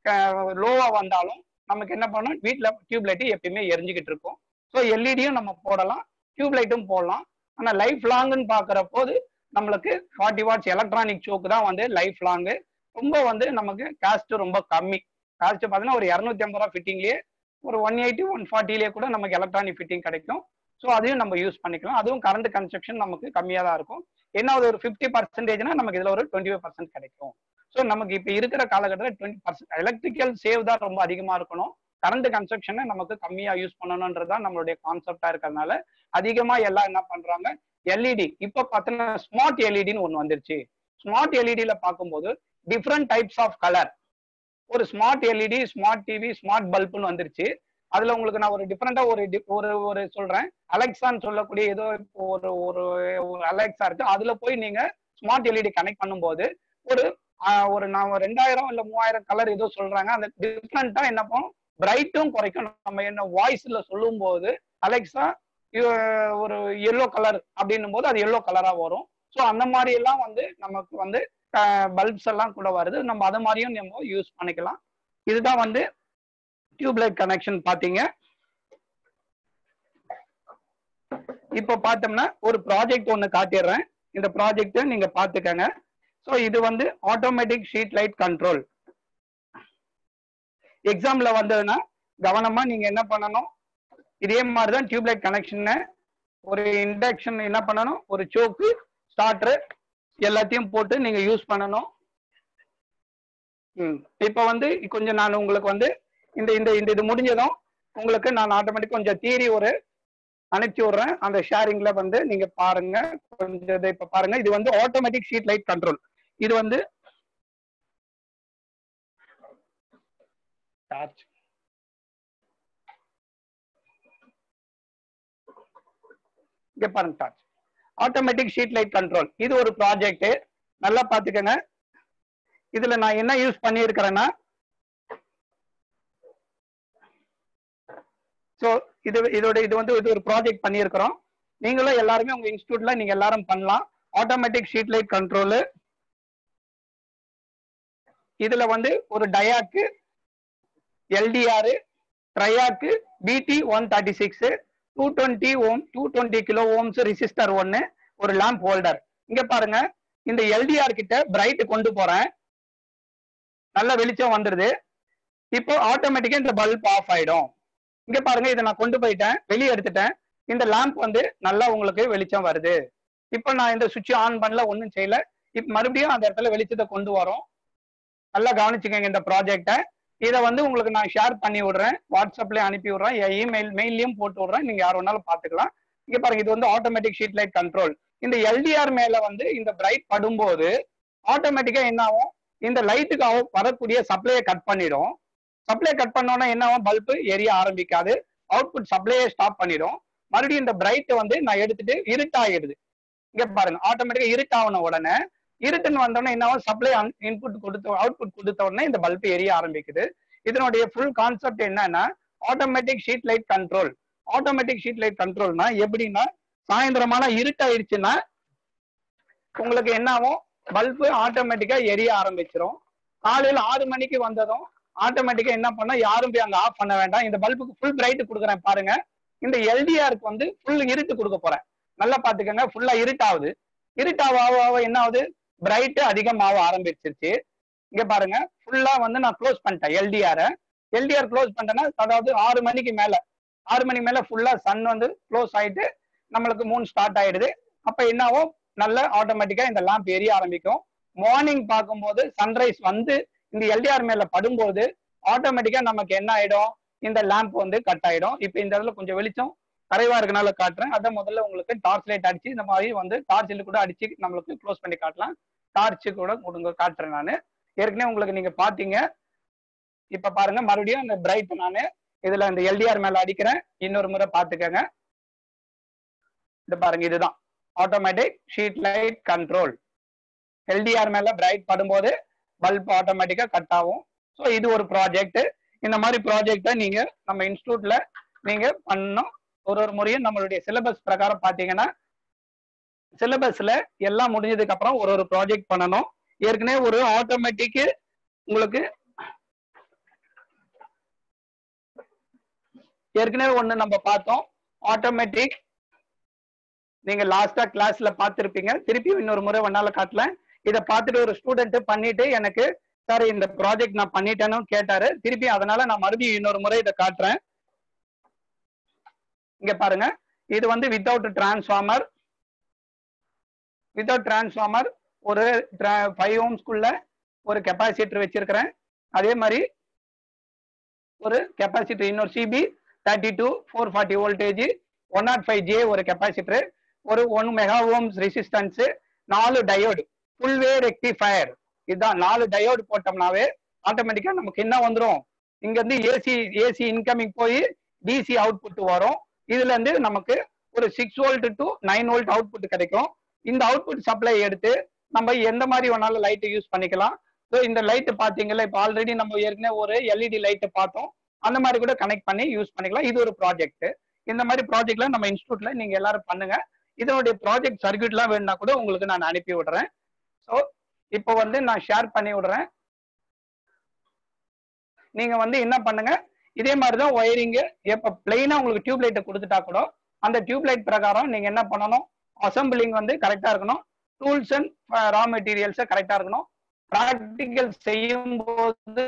லோவா வந்தாலும் நமக்கு என்ன பண்ணணும் வீட்டில் டியூப் லைட்டு எப்பயுமே எரிஞ்சுக்கிட்டு இருக்கும் ஸோ எல்இடியும் நம்ம போடலாம் டியூப் லைட்டும் போடலாம் ஆனால் லைஃப் லாங்குன்னு பார்க்குற போது நம்மளுக்கு ஃபார்ட்டி வாட்ஸ் எலக்ட்ரானிக் சோக்கு தான் வந்து லைஃப் லாங்கு ரொம்ப வந்து நமக்கு காஸ்ட் ரொம்ப கம்மி காஸ்ட் பார்த்தீங்கன்னா ஒரு இரநூத்தி ஐம்பது ரூபா ஃபிட்டிங்லேயே ஒரு ஒன் எயிட்டி ஒன் ஃபார்ட்டிலேயே கூட நமக்கு எலக்ட்ரானிக் ஃபிட்டிங் கிடைக்கும் ஸோ அதையும் நம்ம யூஸ் பண்ணிக்கலாம் அதுவும் கரண்ட் கன்ஸ்ட்ரக்ஷன் நமக்கு கம்மியாக தான் இருக்கும் என்ன ஒரு ஃபிஃப்டி பர்சன்டேஜ்னா நமக்கு இதில் ஒரு டுவெண்ட்டி ஃபைவ் பர்சன்ட் கிடைக்கும் ஸோ நமக்கு இப்போ இருக்கிற காலகட்டத்தில் டுவெண்ட்டி பர்சன்ட் எலக்ட்ரிக்கல் சேவ் தான் ரொம்ப அதிகமாக இருக்கணும் கரண்ட் கன்ஸ்ட்ரக்ஷனை நமக்கு கம்மியாக யூஸ் பண்ணணுன்றது தான் நம்மளுடைய கான்செப்டாக இருக்கிறதுனால அதிகமாக எல்லாம் என்ன பண்ணுறாங்க எல்இடி இப்போ பார்த்தோன்னா ஸ்மார்ட் எல்இடின்னு ஒன்று வந்துருச்சு ஸ்மார்ட் எல்இடியில் பார்க்கும்போது டிஃப்ரெண்ட் டைப்ஸ் ஆஃப் கலர் ஒரு smart LED smart TV smart பல்புன்னு வந்துருச்சு அதுல உங்களுக்கு நான் ஒரு டிஃப்ரெண்டா ஒரு di- ஒரு ஒரு சொல்றேன் அலெக்சான்னு சொல்லக்கூடிய ஏதோ இப்போ ஒரு ஒரு ஒரு அலெக்சா இருக்கு அதுல போய் நீங்க ஸ்மார்ட் எல்இடி கனெக்ட் பண்ணும்போது ஒரு ஆஹ், ஒரு நான் ஒரு ரெண்டாயிரம் இல்ல மூவாயிரம் கலர் ஏதோ சொல்றாங்க அந்த டிஃப்ரெண்டா என்ன பண்ணும் பிரைட்டும் குறைக்கும் நம்ம என்ன வாய்ஸ்ல சொல்லும் போது அலெக்சா ஒரு எல்லோ கலர் அப்படின்னும் போது அது எல்லோ கலரா வரும் ஸோ அந்த மாதிரி எல்லாம் வந்து நமக்கு வந்து பல்ப்ஸ் எல்லாம் கூட வருது நம்ம அது மாதிரியும் நம்ம யூஸ் பண்ணிக்கலாம் இதுதான் வந்து டியூப்லைட் கனெக்ஷன் பாத்தீங்க இப்போ பார்த்தோம்னா ஒரு ப்ராஜெக்ட் ஒன்று காட்டிடுறேன் இந்த ப்ராஜெக்ட் நீங்க பார்த்துக்கங்க ஸோ இது வந்து ஆட்டோமேட்டிக் ஷீட் லைட் கண்ட்ரோல் எக்ஸாம்ல வந்ததுன்னா கவனமா நீங்க என்ன பண்ணணும் இதே மாதிரி தான் டியூப்லைட் கனெக்ஷன் ஒரு இண்டக்ஷன் என்ன பண்ணணும் ஒரு சோக்கு ஸ்டார்டர் எல்லாத்தையும் போட்டு நீங்க யூஸ் பண்ணணும் ம் இப்போ வந்து கொஞ்சம் நான் உங்களுக்கு வந்து இந்த இந்த இந்த இது முடிஞ்சதும் உங்களுக்கு நான் ஆட்டோமேட்டிக் கொஞ்சம் தீரி ஒரு அனுப்பிச்சி விடுறேன் அந்த ஷேரிங்ல வந்து நீங்க பாருங்க கொஞ்சம் இதை இப்ப பாருங்க இது வந்து ஆட்டோமேட்டிக் ஷீட் லைட் கண்ட்ரோல் இது வந்து டார்ச் இங்க பாருங்க torch automatic street light control இது ஒரு ப்ராஜெக்ட் நல்லா பாத்துக்கோங்க இதுல நான் என்ன யூஸ் பண்ணியிருக்கிறேன்னா ஸோ இது இதோட இது வந்து இது ஒரு ப்ராஜெக்ட் பண்ணியிருக்கிறோம் நீங்களும் எல்லாருமே உங்க இன்ஸ்டியூட்ல நீங்க எல்லாரும் பண்ணலாம் ஆட்டோமேட்டிக் ஷீட் லைட் கண்ட்ரோலு இதுல வந்து ஒரு டயாக்கு LDR triac BT one thirty six two twenty ohm two twenty kilo ohms resistor ஒன்னு ஒரு லேம்ப் ஹோல்டர் இங்க பாருங்க இந்த எல்டிஆர் கிட்ட பிரைட் கொண்டு போறேன் நல்ல வெளிச்சம் வந்துருது இப்போ ஆட்டோமேட்டிக்கா இந்த பல்ப் ஆஃப் ஆயிடும் இங்க பாருங்க இதை நான் கொண்டு போயிட்டேன் வெளியே எடுத்துட்டேன் இந்த லேம்ப் வந்து நல்லா உங்களுக்கு வெளிச்சம் வருது இப்போ நான் இந்த சுவிட்ச் ஆன் பண்ணல ஒன்றும் செய்யல இப்போ மறுபடியும் அந்த இடத்துல வெளிச்சத்தை கொண்டு வரோம் நல்லா கவனிச்சுக்கோங்க இந்த ப்ராஜெக்டை இதை வந்து உங்களுக்கு நான் ஷேர் பண்ணி விடுறேன் வாட்ஸ்அப்லயும் அனுப்பி விடுறேன் என் இமெயில் மெயிலையும் போட்டு விடுறேன் நீங்க யார் வேணாலும் பார்த்துக்கலாம் இங்க பாருங்க இது வந்து ஆட்டோமேட்டிக் ஷீட் லைட் கண்ட்ரோல் இந்த எல்டிஆர் மேல வந்து இந்த பிரைட் படும்போது ஆட்டோமேட்டிக்கா என்ன ஆகும் இந்த லைட்டுக்கு வரக்கூடிய சப்ளையை கட் பண்ணிடும் சப்ளை கட் பண்ணோன்னா என்ன ஆகும் பல்பு எரிய ஆரம்பிக்காது அவுட்புட் சப்ளையை ஸ்டாப் பண்ணிடும் மறுபடியும் இந்த பிரைட் வந்து நான் எடுத்துட்டு இருட்டாகிடுது இங்க பாருங்க ஆட்டோமேட்டிக்கா இருட்டான உடனே இருட்டுன்னு வந்தோடனே என்ன ஆகும் சப்ளை இன்புட் கொடுத்த அவுட்புட் கொடுத்த உடனே இந்த பல்பு எரிய ஆரம்பிக்குது இதனுடைய ஃபுல் கான்செப்ட் என்னன்னா automatic street light control automatic street light கண்ட்ரோல்னா எப்படின்னா சாயந்தரமான இருட்டாயிடுச்சுன்னா உங்களுக்கு என்ன ஆகும் பல்பு ஆட்டோமேட்டிக்கா எரிய ஆரம்பிச்சிரும் காலையில ஆறு மணிக்கு வந்ததும் ஆட்டோமேட்டிக்கா என்ன பண்ணா யாரும் போய் அங்க ஆஃப் பண்ண வேண்டாம் இந்த பல்புக்கு ஃபுல் பிரைட் கொடுக்குறேன் பாருங்க இந்த எல்டிஆருக்கு வந்து ஃபுல் இருட்டு கொடுக்க போறேன் நல்லா பாத்துக்கோங்க ஃபுல்லா இருட்டாகுது இருட்டாவ ஆக ஆக என்ன ஆகுது பிரைட் அதிகமாக ஆரம்பிச்சிருச்சு இங்க பாருங்க ஃபுல்லா வந்து நான் க்ளோஸ் பண்ணிட்டேன் எல்டிஆரை எல்டிஆர் க்ளோஸ் பண்ணிட்டேன்னா அதாவது ஆறு மணிக்கு மேல ஆறு மணி மேல ஃபுல்லா சன் வந்து க்ளோஸ் ஆயிட்டு நம்மளுக்கு மூணு ஸ்டார்ட் ஆயிடுது அப்ப என்ன ஆகும் நல்ல ஆட்டோமேட்டிக்கா இந்த லேம்ப் எரிய ஆரம்பிக்கும் மார்னிங் பார்க்கும்போது சன்ரைஸ் வந்து இந்த எல்டிஆர் மேல படும்போது ஆட்டோமேட்டிக்கா நமக்கு என்ன ஆயிடும் இந்த லேம்ப் வந்து கட் ஆயிடும் இப்ப இந்த இடத்துல கொஞ்சம் வெளிச்சம் கரைவா இருக்கனால காட்டுறேன் அதை முதல்ல உங்களுக்கு டார்ச் லைட் அடிச்சு இந்த மாதிரி வந்து டார்ச் கூட அடிச்சு நம்மளுக்கு க்ளோஸ் பண்ணி காட்டலாம் டார்ச் கூட கொடுங்க காட்டுறேன் நான் ஏற்கனவே உங்களுக்கு நீங்க பாத்தீங்க இப்ப பாருங்க மறுபடியும் அந்த பிரைட் நான் இதுல இந்த எல்டிஆர் மேல அடிக்கிறேன் இன்னொரு முறை பாத்துக்கங்க இது பாருங்க இதுதான் automatic street light control LDR மேல பிரைட் படும்போது பல்ப் ஆட்டோமேட்டிக்கா கட் ஆகும் ஸோ இது ஒரு ப்ராஜெக்ட் இந்த மாதிரி ப்ராஜெக்டை நீங்க நம்ம இன்ஸ்டியூட்ல நீங்க பண்ணணும் ஒரு ஒரு முறையும் நம்மளுடைய சிலபஸ் பிரகாரம் பாத்தீங்கன்னா சிலபஸ்ல எல்லாம் முடிஞ்சதுக்கு அப்புறம் ஒரு ஒரு ப்ராஜெக்ட் பண்ணணும் ஏற்கனவே ஒரு ஆட்டோமேட்டிக் உங்களுக்கு ஏற்கனவே ஒண்ணு நம்ம பார்த்தோம் ஆட்டோமேட்டிக் நீங்க லாஸ்டா கிளாஸ்ல பார்த்திருப்பீங்க திருப்பி இன்னொரு முறை ஒன்னால காட்டல இதை பார்த்துட்டு ஒரு ஸ்டூடெண்ட் பண்ணிட்டு எனக்கு சார் இந்த ப்ராஜெக்ட் நான் பண்ணிட்டேன்னு கேட்டாரு திருப்பி அதனால நான் மறுபடியும் இன்னொரு முறை இதை காட்டுறேன் இங்க பாருங்க இது வந்து வித்தவுட் டிரான்ஸ்ஃபார்மர் வித்தவுட் டிரான்ஸ்ஃபார்மர் ஒரு ஃபைவ் ஓம்ஸ்குள்ள ஒரு கெப்பாசிட்டர் வச்சிருக்கிறேன் அதே மாதிரி ஒரு கெப்பாசிட்டர் இன்னொரு CB thirty two four forty voltage one nought five J ஒரு கெப்பாசிட்டர் ஒரு ஒன் மெகா ஓம்ஸ் ரெசிஸ்டன்ஸ் நாலு டயோடு ஃபுல் வே ரெக்டிஃபயர் இதுதான் நாலு டயோடு போட்டோம்னாவே ஆட்டோமேட்டிக்கா நமக்கு என்ன வந்துடும் இங்க இருந்து ஏசி ஏசி இன்கமிங் போய் டிசி அவுட்புட் வரும் இதுல இருந்து நமக்கு ஒரு six volt to nine volt output கிடைக்கும் இந்த அவுட்புட் சப்ளை எடுத்து நம்ம எந்த மாதிரி வேணாலும் லைட் யூஸ் பண்ணிக்கலாம் ஸோ இந்த லைட் பாத்தீங்கல்ல இப்போ ஆல்ரெடி நம்ம ஏற்கனவே ஒரு எல்இடி லைட் பார்த்தோம் அந்த மாதிரி கூட கனெக்ட் பண்ணி யூஸ் பண்ணிக்கலாம் இது ஒரு ப்ராஜெக்ட் இந்த மாதிரி ப்ராஜெக்ட்ல நம்ம இன்ஸ்டியூட்ல நீங்க எல்லாரும் பண்ணுங்க இதனுடைய ப்ராஜெக்ட் சர்க்கியூட்லாம் வேணும்னா கூட உங்களுக்கு நான் அனுப்பி விடுறேன் ஸோ இப்போ வந்து நான் ஷேர் பண்ணி விடுறேன் நீங்க வந்து என்ன பண்ணுங்க இதே மாதிரி தான் ஒயரிங்கு எப்போ பிளெயினா உங்களுக்கு டியூப் லைட்டை கொடுத்துட்டா கூட அந்த டியூப் லைட் பிரகாரம் நீங்க என்ன பண்ணணும் அசம்பிளிங் வந்து கரெக்டா இருக்கணும் டூல்ஸ் அண்ட் ரா மெட்டீரியல்ஸை கரெக்டா இருக்கணும் ப்ராக்டிக்கல் செய்யும் போது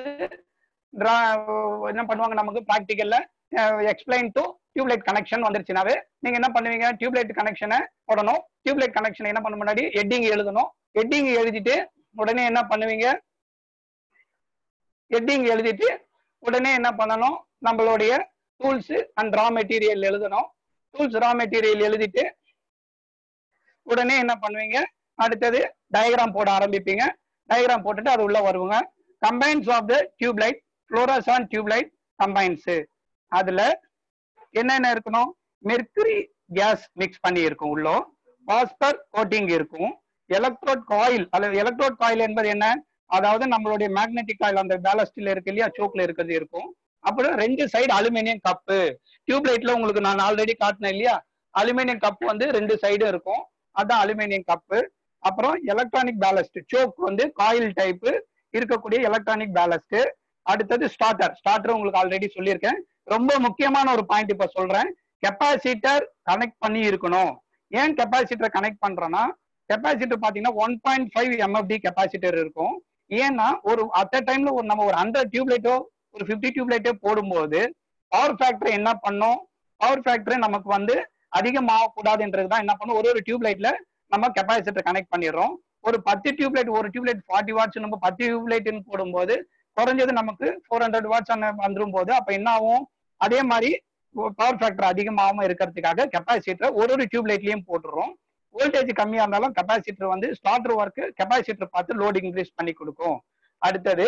என்ன பண்ணுவாங்க நமக்கு ப்ராக்டிக்கல்ல எக்ஸ்பிளைன் டு டியூப்லைட் கனெக்ஷன் வந்துருச்சுனாவே நீங்க என்ன பண்ணுவீங்க டியூப்லைட் கனெக்ஷனை போடணும் டியூப்லைட் கனெக்ஷன் என்ன பண்ண முன்னாடி ஹெட்டிங் எழுதணும் ஹெட்டிங் எழுதிட்டு உடனே என்ன பண்ணுவீங்க ஹெட்டிங் எழுதிட்டு உடனே என்ன பண்ணணும் நம்மளுடைய டூல்ஸ் அண்ட் ரா மெட்டீரியல் எழுதணும் டூல்ஸ் ரா மெட்டீரியல் எழுதிட்டு உடனே என்ன பண்ணுவீங்க அடுத்தது டயக்ராம் போட ஆரம்பிப்பீங்க டயக்ராம் போட்டுட்டு அது உள்ள வருவாங்க combines of the tube light fluorescent tube light combines அதுல என்னென்ன இருக்கணும் மெர்குரி கேஸ் மிக்ஸ் பண்ணி இருக்கும் உள்ள பாஸ்பர் கோட்டிங் இருக்கும் எலக்ட்ரோட் காயில் அல்லது எலக்ட்ரோட் காயில் என்பது என்ன அதாவது நம்மளுடைய மேக்னெட்டிக் காயில் அந்த பேலஸ்டில் இருக்கு இல்லையா சோக்ல இருக்கிறது இருக்கும் அப்புறம் ரெண்டு சைடு அலுமினியம் கப்பு டியூப்லைட்ல உங்களுக்கு நான் ஆல்ரெடி காட்டினேன் இல்லையா அலுமினியம் கப் வந்து ரெண்டு சைடு இருக்கும் அதான் அலுமினியம் கப்பு அப்புறம் எலக்ட்ரானிக் பேலஸ்ட் சோக் வந்து காயில் டைப்பு இருக்கக்கூடிய எலக்ட்ரானிக் பேலஸ்ட் அடுத்தது ஸ்டார்டர் ஸ்டார்டர் உங்களுக்கு ஆல்ரெடி சொல்லியிருக்கேன் ரொம்ப முக்கியமான ஒரு பாயிண்ட் இப்ப சொல்றேன் கெப்பாசிட்டர் கனெக்ட் பண்ணி இருக்கணும் ஏன் கெப்பாசிட்டர் கனெக்ட் பண்றோம்னா கெப்பாசிட்டர் பாத்தீங்கன்னா one point five MFD capacitor இருக்கும் ஏன்னா ஒரு அட் டைம்ல ஒரு நம்ம ஒரு ஹண்ட்ரட் டியூப்லைட்டோ ஒரு ஃபிஃப்டி டியூப்லைட்டோ போடும்போது பவர் ஃபேக்டர் என்ன பண்ணும் பவர் ஃபேக்டர் நமக்கு வந்து அதிகமாகக்கூடாதுன்றது தான் என்ன பண்ணும் ஒரு ஒரு டியூப்லைட்ல நம்ம கெப்பாசிட்டர் கனெக்ட் பண்ணிடுறோம் ஒரு பத்து டியூப்லைட் ஒரு டியூப்லைட் ஃபார்ட்டி வாட்ஸ் நம்ம பத்து டியூப்லைட்னு போடும்போது குறைஞ்சது நமக்கு ஃபோர் ஹண்ட்ரட் வாட்ஸ் வந்துடும் போது அப்ப என்ன ஆகும் அதே மாதிரி பவர் ஃபேக்டர் அதிகமாகாம இருக்கிறதுக்காக கெப்பாசிட்டர் ஒரு ஒரு டியூப்லைட்லயும் போட்டுறோம் வோல்டேஜ் கம்மியா இருந்தாலும் கெப்பாசிட்டர் வந்து ஸ்டார்டர் ஒர்க் கெப்பாசிட்டர் பார்த்து லோட் இன்க்ரீஸ் பண்ணி கொடுக்கும் அடுத்தது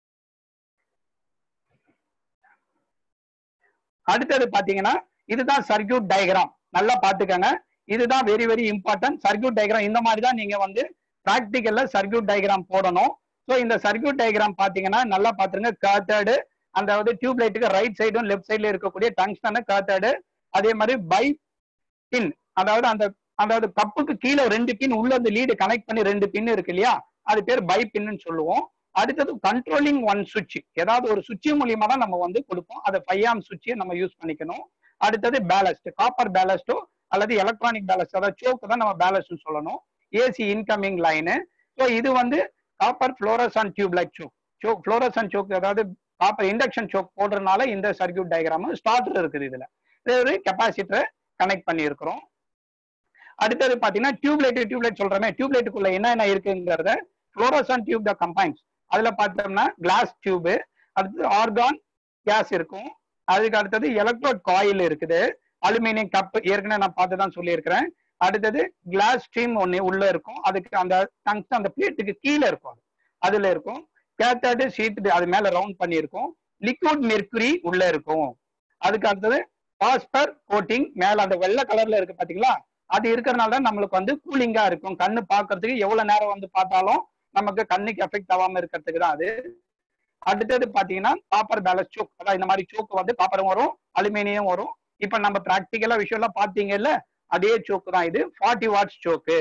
அடுத்தது பாத்தீங்கன்னா இதுதான் சர்க்கியூட் டயக்ராம் நல்லா பாத்துக்கங்க இதுதான் very very important circuit diagram இந்த மாதிரி தான் நீங்க வந்து ப்ராக்டிக்கல்ல சர்க்கியூட் டயக்ராம் போடணும் ஸோ இந்த சர்க்கியூட் டயக்ராம் பாத்தீங்கன்னா நல்லா பாத்துருங்க காத்தர்டு அதாவது டியூப் லைட்டுக்கு ரைட் சைடும் லெஃப்ட் சைடுல இருக்கக்கூடிய டங்ஸ்டன் காத்தர்டு அதே மாதிரி பை பின் அதாவது அந்த அதாவது கப்புக்கு கீழே ரெண்டு பின் உள்ள அந்த லீடு கனெக்ட் பண்ணி ரெண்டு பின் இருக்கு இல்லையா அது பேர் பை பின்னு சொல்லுவோம் அடுத்தது கண்ட்ரோலிங் ஒன் சுவிட்ச் ஏதாவது ஒரு சுவிட்ச் மூலியமா தான் நம்ம வந்து கொடுப்போம் அதை ஃபைவ் சுவிட்சை நம்ம யூஸ் பண்ணிக்கணும் அடுத்தது பேலஸ்ட் காப்பர் பேலஸ்டோ அல்லது எலக்ட்ரானிக் பேலஸ்ட் அதாவது சோக்கு தான் நம்ம பேலஸ்ட் சொல்லணும் ஏசி இன்கமிங் லைனு ஸோ இது வந்து copper fluorescent tube light choke choke fluorescent choke அதாவது காப்பர் இண்டக்ஷன் சோக் போடுறதுனால இந்த சர்க்கியூட் டயக்ராம் ஸ்டார்டர் இருக்குது இதுல இது ஒரு கெப்பாசிட்டரை கனெக்ட் பண்ணி இருக்கிறோம் அடுத்தது பாத்தீங்கன்னா டியூப்லைட் டியூப்லைட் சொல்றமே டியூப்லைட்டுக்குள்ள என்னென்ன இருக்குங்கிறத ஃப்ளோரசன் டியூப் த கம்பைன்ஸ் அதுல பார்த்தோம்னா கிளாஸ் டியூப் அடுத்தது ஆர்கான் கேஸ் இருக்கும் அதுக்கு அடுத்தது எலக்ட்ரோட் காயில் இருக்குது அலுமினியம் கப் ஏற்கனவே நான் பார்த்து தான் சொல்லியிருக்கிறேன் அடுத்தது கிளாஸ் ஸ்ட்ரீம் ஒன்று உள்ள இருக்கும் அதுக்கு அந்த டங்ஸ் அந்த பிளேட்டுக்கு கீழே இருக்கும் அது. அதுல இருக்கும் கேத்தர்டு ஷீட் அது மேல ரவுண்ட் பண்ணியிருக்கும் லிக்விட் மெர்க்குரி உள்ள இருக்கும் அதுக்கு அடுத்தது பாஸ்பர் கோட்டிங் மேல அந்த வெள்ளை கலர்ல இருக்கு பாத்தீங்களா அது இருக்கிறதுனால தான் நம்மளுக்கு வந்து கூலிங்கா இருக்கும் கண்ணு பார்க்கிறதுக்கு எவ்வளவு நேரம் வந்து பார்த்தாலும் நமக்கு கண்ணுக்கு எஃபெக்ட் ஆகாம இருக்கிறதுக்கு தான் அது அடுத்தது பாத்தீங்கன்னா காப்பர் பேலன்ஸ் சோக் அதாவது இந்த மாதிரி சோக்கு வந்து காப்பரும் வரும் அலுமினியம் வரும் இப்ப நம்ம பிராக்டிக்கலா விஷயம்லாம் பாத்தீங்கல்ல அதே சோக்கு தான் இது ஃபார்ட்டி வாட்ஸ் சோக்கு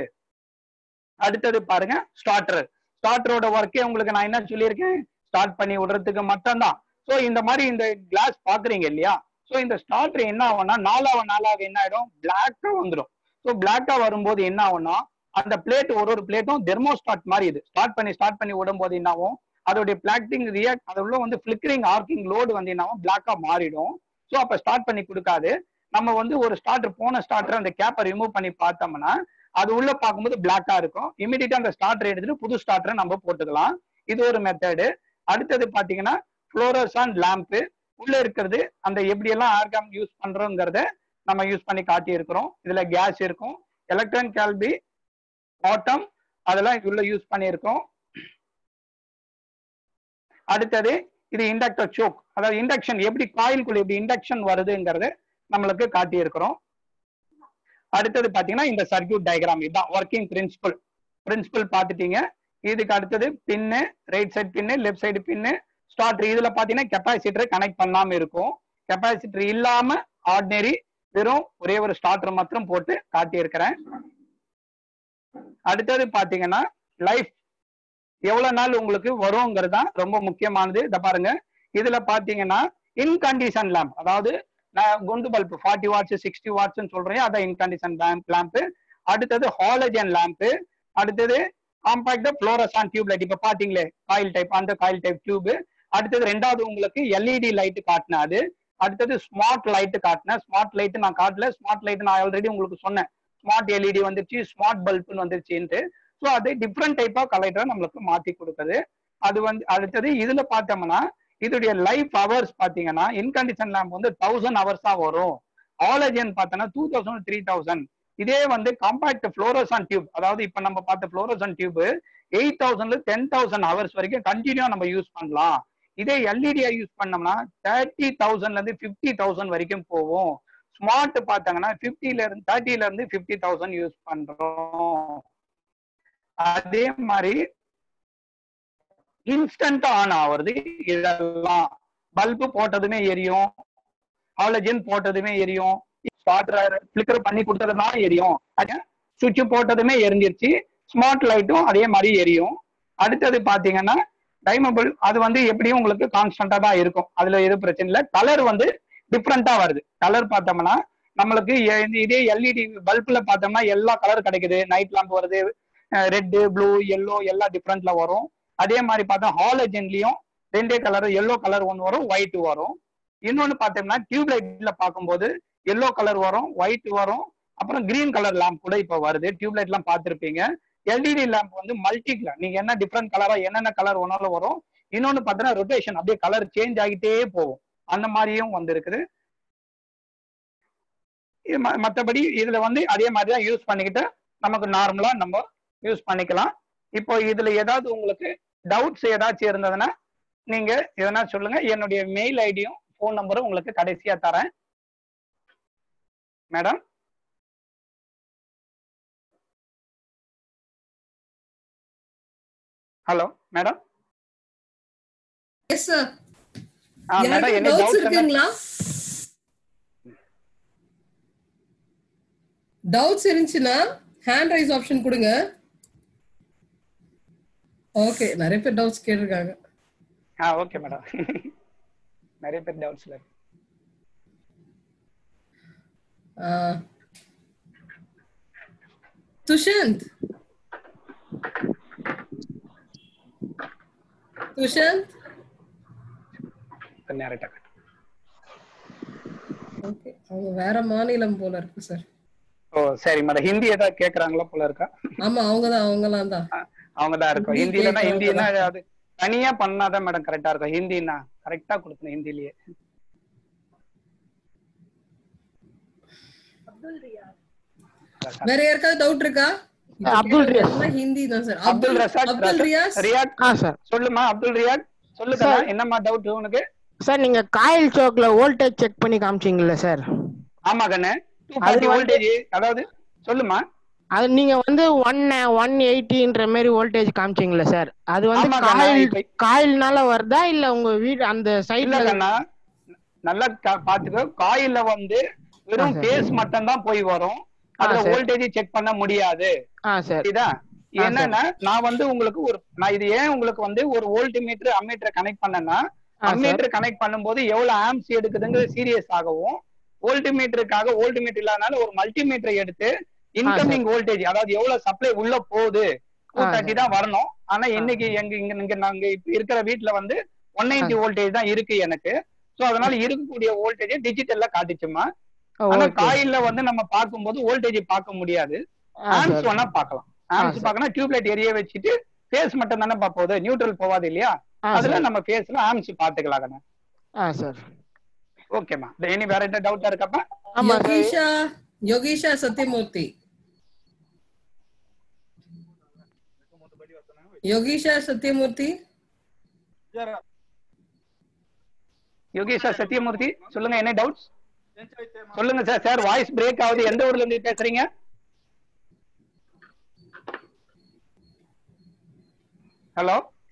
அடுத்தது பாருங்க ஸ்டார்டர் ஸ்டார்டரோட ஒர்க்கே உங்களுக்கு நான் என்ன சொல்லியிருக்கேன் ஸ்டார்ட் பண்ணி விடுறதுக்கு மட்டும்தான் ஸோ இந்த மாதிரி இந்த கிளாஸ் பாக்குறீங்க இல்லையா ஸோ இந்த ஸ்டார்டர் என்ன ஆகும்னா நாளாக நாளாக என்ன ஆயிடும் பிளாக்கா வந்துடும் ஸோ பிளாக்கா வரும்போது என்ன ஆகும்னா அந்த பிளேட் ஒரு ஒரு பிளேட்டும் தெர்மோஸ்டாட் மாதிரி இது ஸ்டார்ட் பண்ணி ஸ்டார்ட் பண்ணி விடும்போது என்ன ஆகும் அதோடைய பிளாக்டிங் ரியாக்ட் அது உள்ள வந்து ஃபிளிக்கரிங் ஆர்க்கிங் லோடு வந்து என்ன ஆகும் பிளாக்கா மாறிடும் ஸோ அப்ப ஸ்டார்ட் பண்ணி கொடுக்காது நம்ம வந்து ஒரு ஸ்டார்டர் போன ஸ்டார்டர் அந்த கேப்பை ரிமூவ் பண்ணி பார்த்தோம்னா அது உள்ள பார்க்கும்போது பிளாக்கா இருக்கும் இமீடியட்டா அந்த ஸ்டார்டர் எடுத்துட்டு புது ஸ்டார்டரை நம்ம போட்டுக்கலாம் இது ஒரு மெத்தடு அடுத்தது பாத்தீங்கன்னா ஃப்ளோரசான் லேம்பு உள்ள இருக்கிறது அந்த எப்படி எல்லாம் ஆர்காம் யூஸ் பண்றோங்கிறத நம்ம யூஸ் பண்ணி காட்டி இருக்கிறோம் இதுல கேஸ் இருக்கும் எலக்ட்ரான் கேல்பி பாட்டம் அதெல்லாம் உள்ள யூஸ் பண்ணியிருக்கோம் அடுத்தது இது இண்டக்டர் சோக் அதாவது இண்டக்ஷன் எப்படி காயிலுக்குள்ள எப்படி இண்டக்ஷன் வருதுங்கிறது நம்மளுக்கு காட்டி இருக்கிறோம் அடுத்தது பாத்தீங்கன்னா இந்த சர்க்கியூட் டயக்ராம் இதுதான் ஒர்க்கிங் பிரின்சிபல் பிரின்சிபல் பார்த்துட்டீங்க இதுக்கு அடுத்தது pin right side pin left side pin starter இதுல பாத்தீங்கன்னா கெப்பாசிட்டர் கனெக்ட் பண்ணாம இருக்கும் கெப்பாசிட்டர் இல்லாம ஆர்டினரி வெறும் ஒரே ஒரு ஸ்டார்டர் மாத்திரம் போட்டு காட்டியிருக்கிறேன் அடுத்தது பாத்தீங்கன்னா லைஃப் எவ்வளவு நாள் உங்களுக்கு வருங்கிறது தான் ரொம்ப முக்கியமானது இதை பாருங்க இதுல பாத்தீங்கன்னா இன்கண்டிஷன் லேம்ப் அதாவது நான் குண்டு பல்ப் ஃபார்ட்டி வாட்ஸ் சிக்ஸ்டி வாட்ஸ்னு சொல்றேன் அதான் இன்கண்டிஷன் லேம்ப் லேம்ப் அடுத்தது ஹாலஜன் லேம்ப் அடுத்தது காம்பாக்ட் ஃப்ளோரசான் டியூப் லைட் இப்ப பாத்தீங்களே காயில் டைப் அந்த காயில் டைப் டியூப் அடுத்தது ரெண்டாவது உங்களுக்கு எல்இடி லைட் காட்டின அது அடுத்தது ஸ்மார்ட் லைட் காட்டினேன் ஸ்மார்ட் லைட் நான் காட்டல ஸ்மார்ட் லைட் நான் ஆல்ரெடி உங்களுக்கு சொன்னேன் ஸ்மார்ட் எல்இடி வந்துருச்சு ஸ்மார்ட் பல்ப்னு வந்துருச்சுன்ட்டு ஸோ அது டிஃப்ரெண்ட் டைப் ஆஃப் கலெக்டரை நம்மளுக்கு மாத்தி கொடுக்குது அது வந்து அடுத்தது இதுல பார்த்தோம்னா இதோடைய லைஃப் ஹவர்ஸ் பாத்தீங்கன்னா இன்கண்டிஷன் லேம்ப் வந்து தௌசண்ட் ஹவர்ஸா வரும் ஆலஜன் பார்த்தோன்னா டூ தௌசண்ட் த்ரீ தௌசண்ட் இதே வந்து காம்பாக்ட் ஃப்ளோரோசான் டியூப் அதாவது இப்ப நம்ம பார்த்த ஃப்ளோரோசான் டியூப் எயிட் தௌசண்ட்ல டென் தௌசண்ட் ஹவர்ஸ் வரைக்கும் கண்டினியூ நம்ம யூஸ் பண்ணலாம் இதே எல்இடியா யூஸ் பண்ணோம்னா தேர்ட்டி தௌசண்ட்ல இருந்து ஃபிஃப்டி தௌசண்ட் வரைக்கும் போகும் ஸ்மார்ட் பார்த்தாங்கன்னா ஃபிஃப்டில இருந்து தேர்ட்டில இருந்து ஃபிஃப்டி தௌசண்ட் யூஸ் பண்றோம் அதே மாதிரி இன்ஸ்டன்ட் ஆன் ஆகுறது இதெல்லாம் பல்பு போட்டதுமே எரியும் ஹாலஜன் போட்டதுமே எரியும் ஸ்டார்டர் பிளிக்கர் பண்ணி கொடுத்ததுனால எரியும் சுவிட்ச் போட்டதுமே எரிஞ்சிருச்சு ஸ்மார்ட் லைட்டும் அதே மாதிரி எரியும் அடுத்தது பாத்தீங்கன்னா டைமபிள் அது வந்து எப்படியும் உங்களுக்கு கான்ஸ்டன்டா தான் இருக்கும் அதுல எதுவும் பிரச்சனை இல்லை கலர் வந்து டிஃப்ரெண்டா வருது கலர் பார்த்தோம்னா நம்மளுக்கு எ- இதே எல்இடி பல்ப்ல பார்த்தோம்னா எல்லா கலர் கிடைக்குது நைட் லாம்ப் வருது ரெட்டு ப்ளூ எல்லோ எல்லாம் டிஃப்ரெண்ட்ல வரும் அதே மாதிரி பார்த்தா ஹாலஜன்லயும் ரெண்டே கலர் எல்லோ கலர் ஒன்று வரும் ஒயிட் வரும் இன்னொன்னு பார்த்தோம்னா டியூப் லைட்ல பார்க்கும்போது எல்லோ கலர் வரும் ஒயிட் வரும் அப்புறம் கிரீன் கலர் லேம்ப் கூட இப்போ வருது டியூப் லைட்லாம் பார்த்துருப்பீங்க எல்இடி லேம்ப் வந்து மல்டி கலர் நீங்க என்ன டிஃப்ரெண்ட் கலரா என்னென்ன கலர் ஒன்னாலும் வரும் இன்னொன்னு பார்த்தோன்னா ரொட்டேஷன் அப்படியே கலர் சேஞ்ச் ஆகிட்டே போகும் அந்த மாதிரியும் வந்திருக்குது இது ம- மத்தபடி இதுல வந்து அதே மாதிரி தான் யூஸ் பண்ணிக்கிட்டு நமக்கு நார்மலா நம்ம யூஸ் பண்ணிக்கலாம் இப்போ இதுல ஏதாவது உங்களுக்கு டவுட்ஸ் ஏதாச்சும் இருந்ததுன்னா நீங்க எதனா சொல்லுங்க என்னுடைய மெயில் ஐடியும் ஃபோன் நம்பரும் உங்களுக்கு கடைசியா தரேன் madam hello madam yes sir madam யாருக்கும் என்ன டவுட்ஸ் டவுட்ஸ் இருக்குங்களா டவுட்ஸ் இருந்துச்சுன்னா ஹேண்ட் ரைஸ் ஆப்ஷன் கொடுங்க ஓகே நிறைய பேர் டவுட்ஸ் கேட்டிருக்காங்க ஆ ஓகே மேடம் நிறைய பேர் டவுட்ஸ்ல இருக்கு ஆ. துஷாந்த் துஷாந்த் கொஞ்சம் நேரம் டக்கு. ஓகே அவங்க வேற மாநிலம் போல இருக்கு சார் ஓ சரி மேடம் ஹிந்தி ஏதாவது கேக்குறாங்களா போல இருக்கா ஆமா அவங்கதான் அவங்கலாம் தான் அவங்க தான் இருக்கும் ஹிந்தி ஹிந்திலனா கேக்குறவங்க ஹிந்தினா தான். அது தனியா பண்ணாதான் மேடம் கரெக்டா இருக்கும் ஹிந்தினா கரெக்டா கொடுக்கணும் ஹிந்திலேயே வேற யாருக்காவது டவுட் இருக்கா இப்ப அப்துல் கேட்டது ரியாஸ். எல்லாம் ஹிந்தி தான் சார் அப்துல் ரசாக் அப்துல் ரியாஸ் ரியாட் ஆ சார் சொல்லுமா அப்துல் ரியாட் சொல்லுக்கா என்னம்மா டவுட் உனக்கு சார் நீங்க காயில் சோக்ல வோல்டேஜ் செக் பண்ணி காமிச்சீங்கல்ல சார் ஆமா கண்ணு டூ அது ஃபார்ட்டி வந்து- வோல்டேஜ் அதாவது சொல்லுமா அது நீங்க வந்து ஒன் ஒன் எயிட்டின்ற மாதிரி வோல்டேஜ் காமிச்சீங்கல்ல சார் அது வந்து ஆமா கண்ணா, காயில் இப்ப- காயில்னால வருதா இல்ல உங்க வீடு அந்த இல்ல சைட்ல கண்ணா நல்லா கா- பாத்துக்கோ காயில்ல வந்து வெறும் ஆ, சரி. பேஸ் மட்டும் தான் போய் வரும் அதுல சரி. வோல்டேஜ் செக் பண்ண முடியாது ஆ சார் புரியுதா ஆ, என்னன்னா நான் வந்து உங்களுக்கு ஒரு நான் இது ஏன் உங்களுக்கு வந்து ஒரு வோல்ட் மீட்டர் அம்மீட்டர் கனெக்ட் பண்ணேன்னா ஆ, சார். அம்மீட்டர் கனெக்ட் பண்ணும்போது எவ்வளவு ஆம்ஸ் எடுக்குதுங்கிறது சீரியஸ் ஆகவும் வோல்ட் மீட்டருக்காக வோல்ட் மீட்டர் இல்லாதனால ஒரு மல்டிமீட்டர் எடுத்து இன்கமிங் வோல்டேஜ் அதாவது எவ்வளவு சப்ளை உள்ள போகுது டூ ஆ, தேர்ட்டி தான் வரணும் ஆனா இன்னைக்கு எங்க இங்க இங்க நாங்க இப்ப இருக்கிற வீட்ல வந்து ஒன் நைன்டி வோல்டேஜ் தான் இருக்கு எனக்கு சோ அதனால இருக்கக்கூடிய வோல்டேஜ் டிஜிட்டல்ல காட்டுச்சுமா ஆனா ஓகே காயில்ல வந்து நம்ம பார்க்கும்போது வோல்டேஜ் பார்க்க முடியாது ஆ, ஆம்ஸ் சார். வேணா பார்க்கலாம் ஆம்ஸ் சரி. பார்க்கணும் டியூப்லைட் எரிய வச்சுட்டு ஃபேஸ் மட்டும் தானே போகுது நியூட்ரல் போகாது இல்லையா ஆ அதுல சார் நம்ம ஃபேஸ்ல ஆம்ஸ் பாத்துக்கலாம் கண்ணா ஆ சார் ஓகேமா இனி வேற என்ன டவுட்டா இருக்கப்பா ஆமா சார் யோகீஷா யோகீஷா சத்யமூர்த்தி யோகீஷா சத்யமூர்த்தி யோகேஷா சத்யமூர்த்தி சொல்லுங்க என்ன டவுட்ஸ் சொல்லுங்க சார் சார் வாய்ஸ் பிரேக் ஆகுது எந்த ஊர்ல இருந்து பேசுறீங்க ஹலோ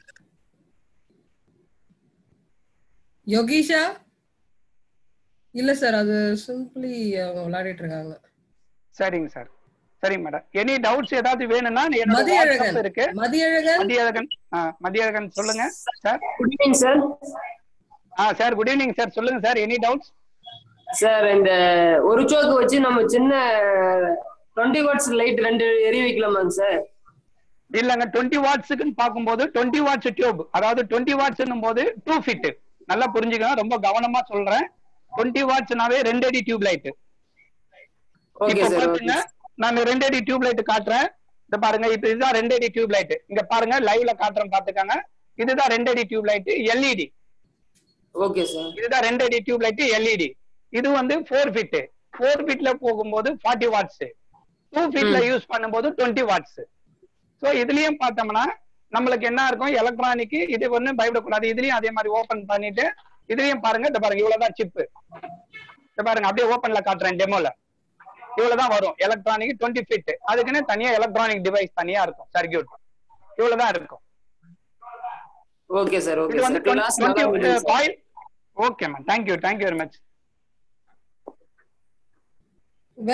யோகீஷா இல்ல சார் அது சிம்பிளி அவங்க விளையாடிட்டு இருக்காங்க சரிங்க சார் சரிங்க மேடம் எனி டவுட்ஸ் ஏதாவது வேணும்னா என்னோட மதியழகன் வாட்ஸ்அப் இருக்கு மதியழகன் மதியழகன் ஆ, மதியழகன் சொல்லுங்க சார் குட் ஈவினிங் சார் ஆ சார் குட் ஈவினிங் சார் சொல்லுங்க சார் எனி டவுட்ஸ் சார் இந்த ஒரு சோக்கு வச்சு நம்ம சின்ன டுவெண்ட்டி வாட்ஸ் லைட் ரெண்டு எரிய வைக்கலாமாங்க சார் இல்லங்க டுவெண்ட்டி வாட்ஸுக்குன்னு பார்க்கும்போது டுவெண்ட்டி வாட்ஸ் டியூப் அதாவது டுவெண்ட்டி வாட்ஸ்னும் போது டூ ஃபிட் நல்லா புரிஞ்சுக்கணும் ரொம்ப கவனமா சொல்றேன் டுவெண்ட்டி வாட்ஸ்னாவே ரெண்டு அடி டியூப் லைட் ஓகே இப்ப சார் பாருங்க நான் ரெண்டு அடி டியூப் லைட் காட்டுறேன் இந்த பாருங்க இப்ப இதுதான் ரெண்டு அடி டியூப் லைட் இங்க பாருங்க லைவ்ல காட்டுறேன் பாத்துக்கோங்க இதுதான் ரெண்டு அடி tube light LED okay sir இதுதான் ரெண்டு அடி டியூப் லைட் எல்இடி இது வந்து ஃபோர் ஃபிட் ஃபோர் ஃபிட்ல போகும்போது ஃபார்ட்டி வாட்ஸ் டூ ஃபிட்ல யூஸ் பண்ணும்போது டுவெண்ட்டி வாட்ஸ் சோ இதுலயும் பார்த்தோம்னா நம்மளுக்கு என்ன இருக்கும் எலக்ட்ரானிக் இது ஒண்ணு பயப்படக்கூடாது இதுலயும் அதே மாதிரி ஓபன் பண்ணிட்டு இதுலயும் பாருங்க இந்த பாருங்க இவ்வளவுதான் சிப்பு இந்த பாருங்க அப்படியே ஓபன்ல காட்டுறேன் டெமோல இவ்வளவுதான் வரும் எலக்ட்ரானிக் டுவெண்ட்டி ஃபிட் அதுக்குன்னு தனியா எலக்ட்ரானிக் டிவைஸ் தனியா இருக்கும் சர்க்கியூட் இவ்வளவுதான் இருக்கும் ஓகே சார் ஓகே இது சார் வந்து கிளாஸ் நல்லா டுவெண்ட்டி முடியுது sir coil okay ma'am thank you thank you very much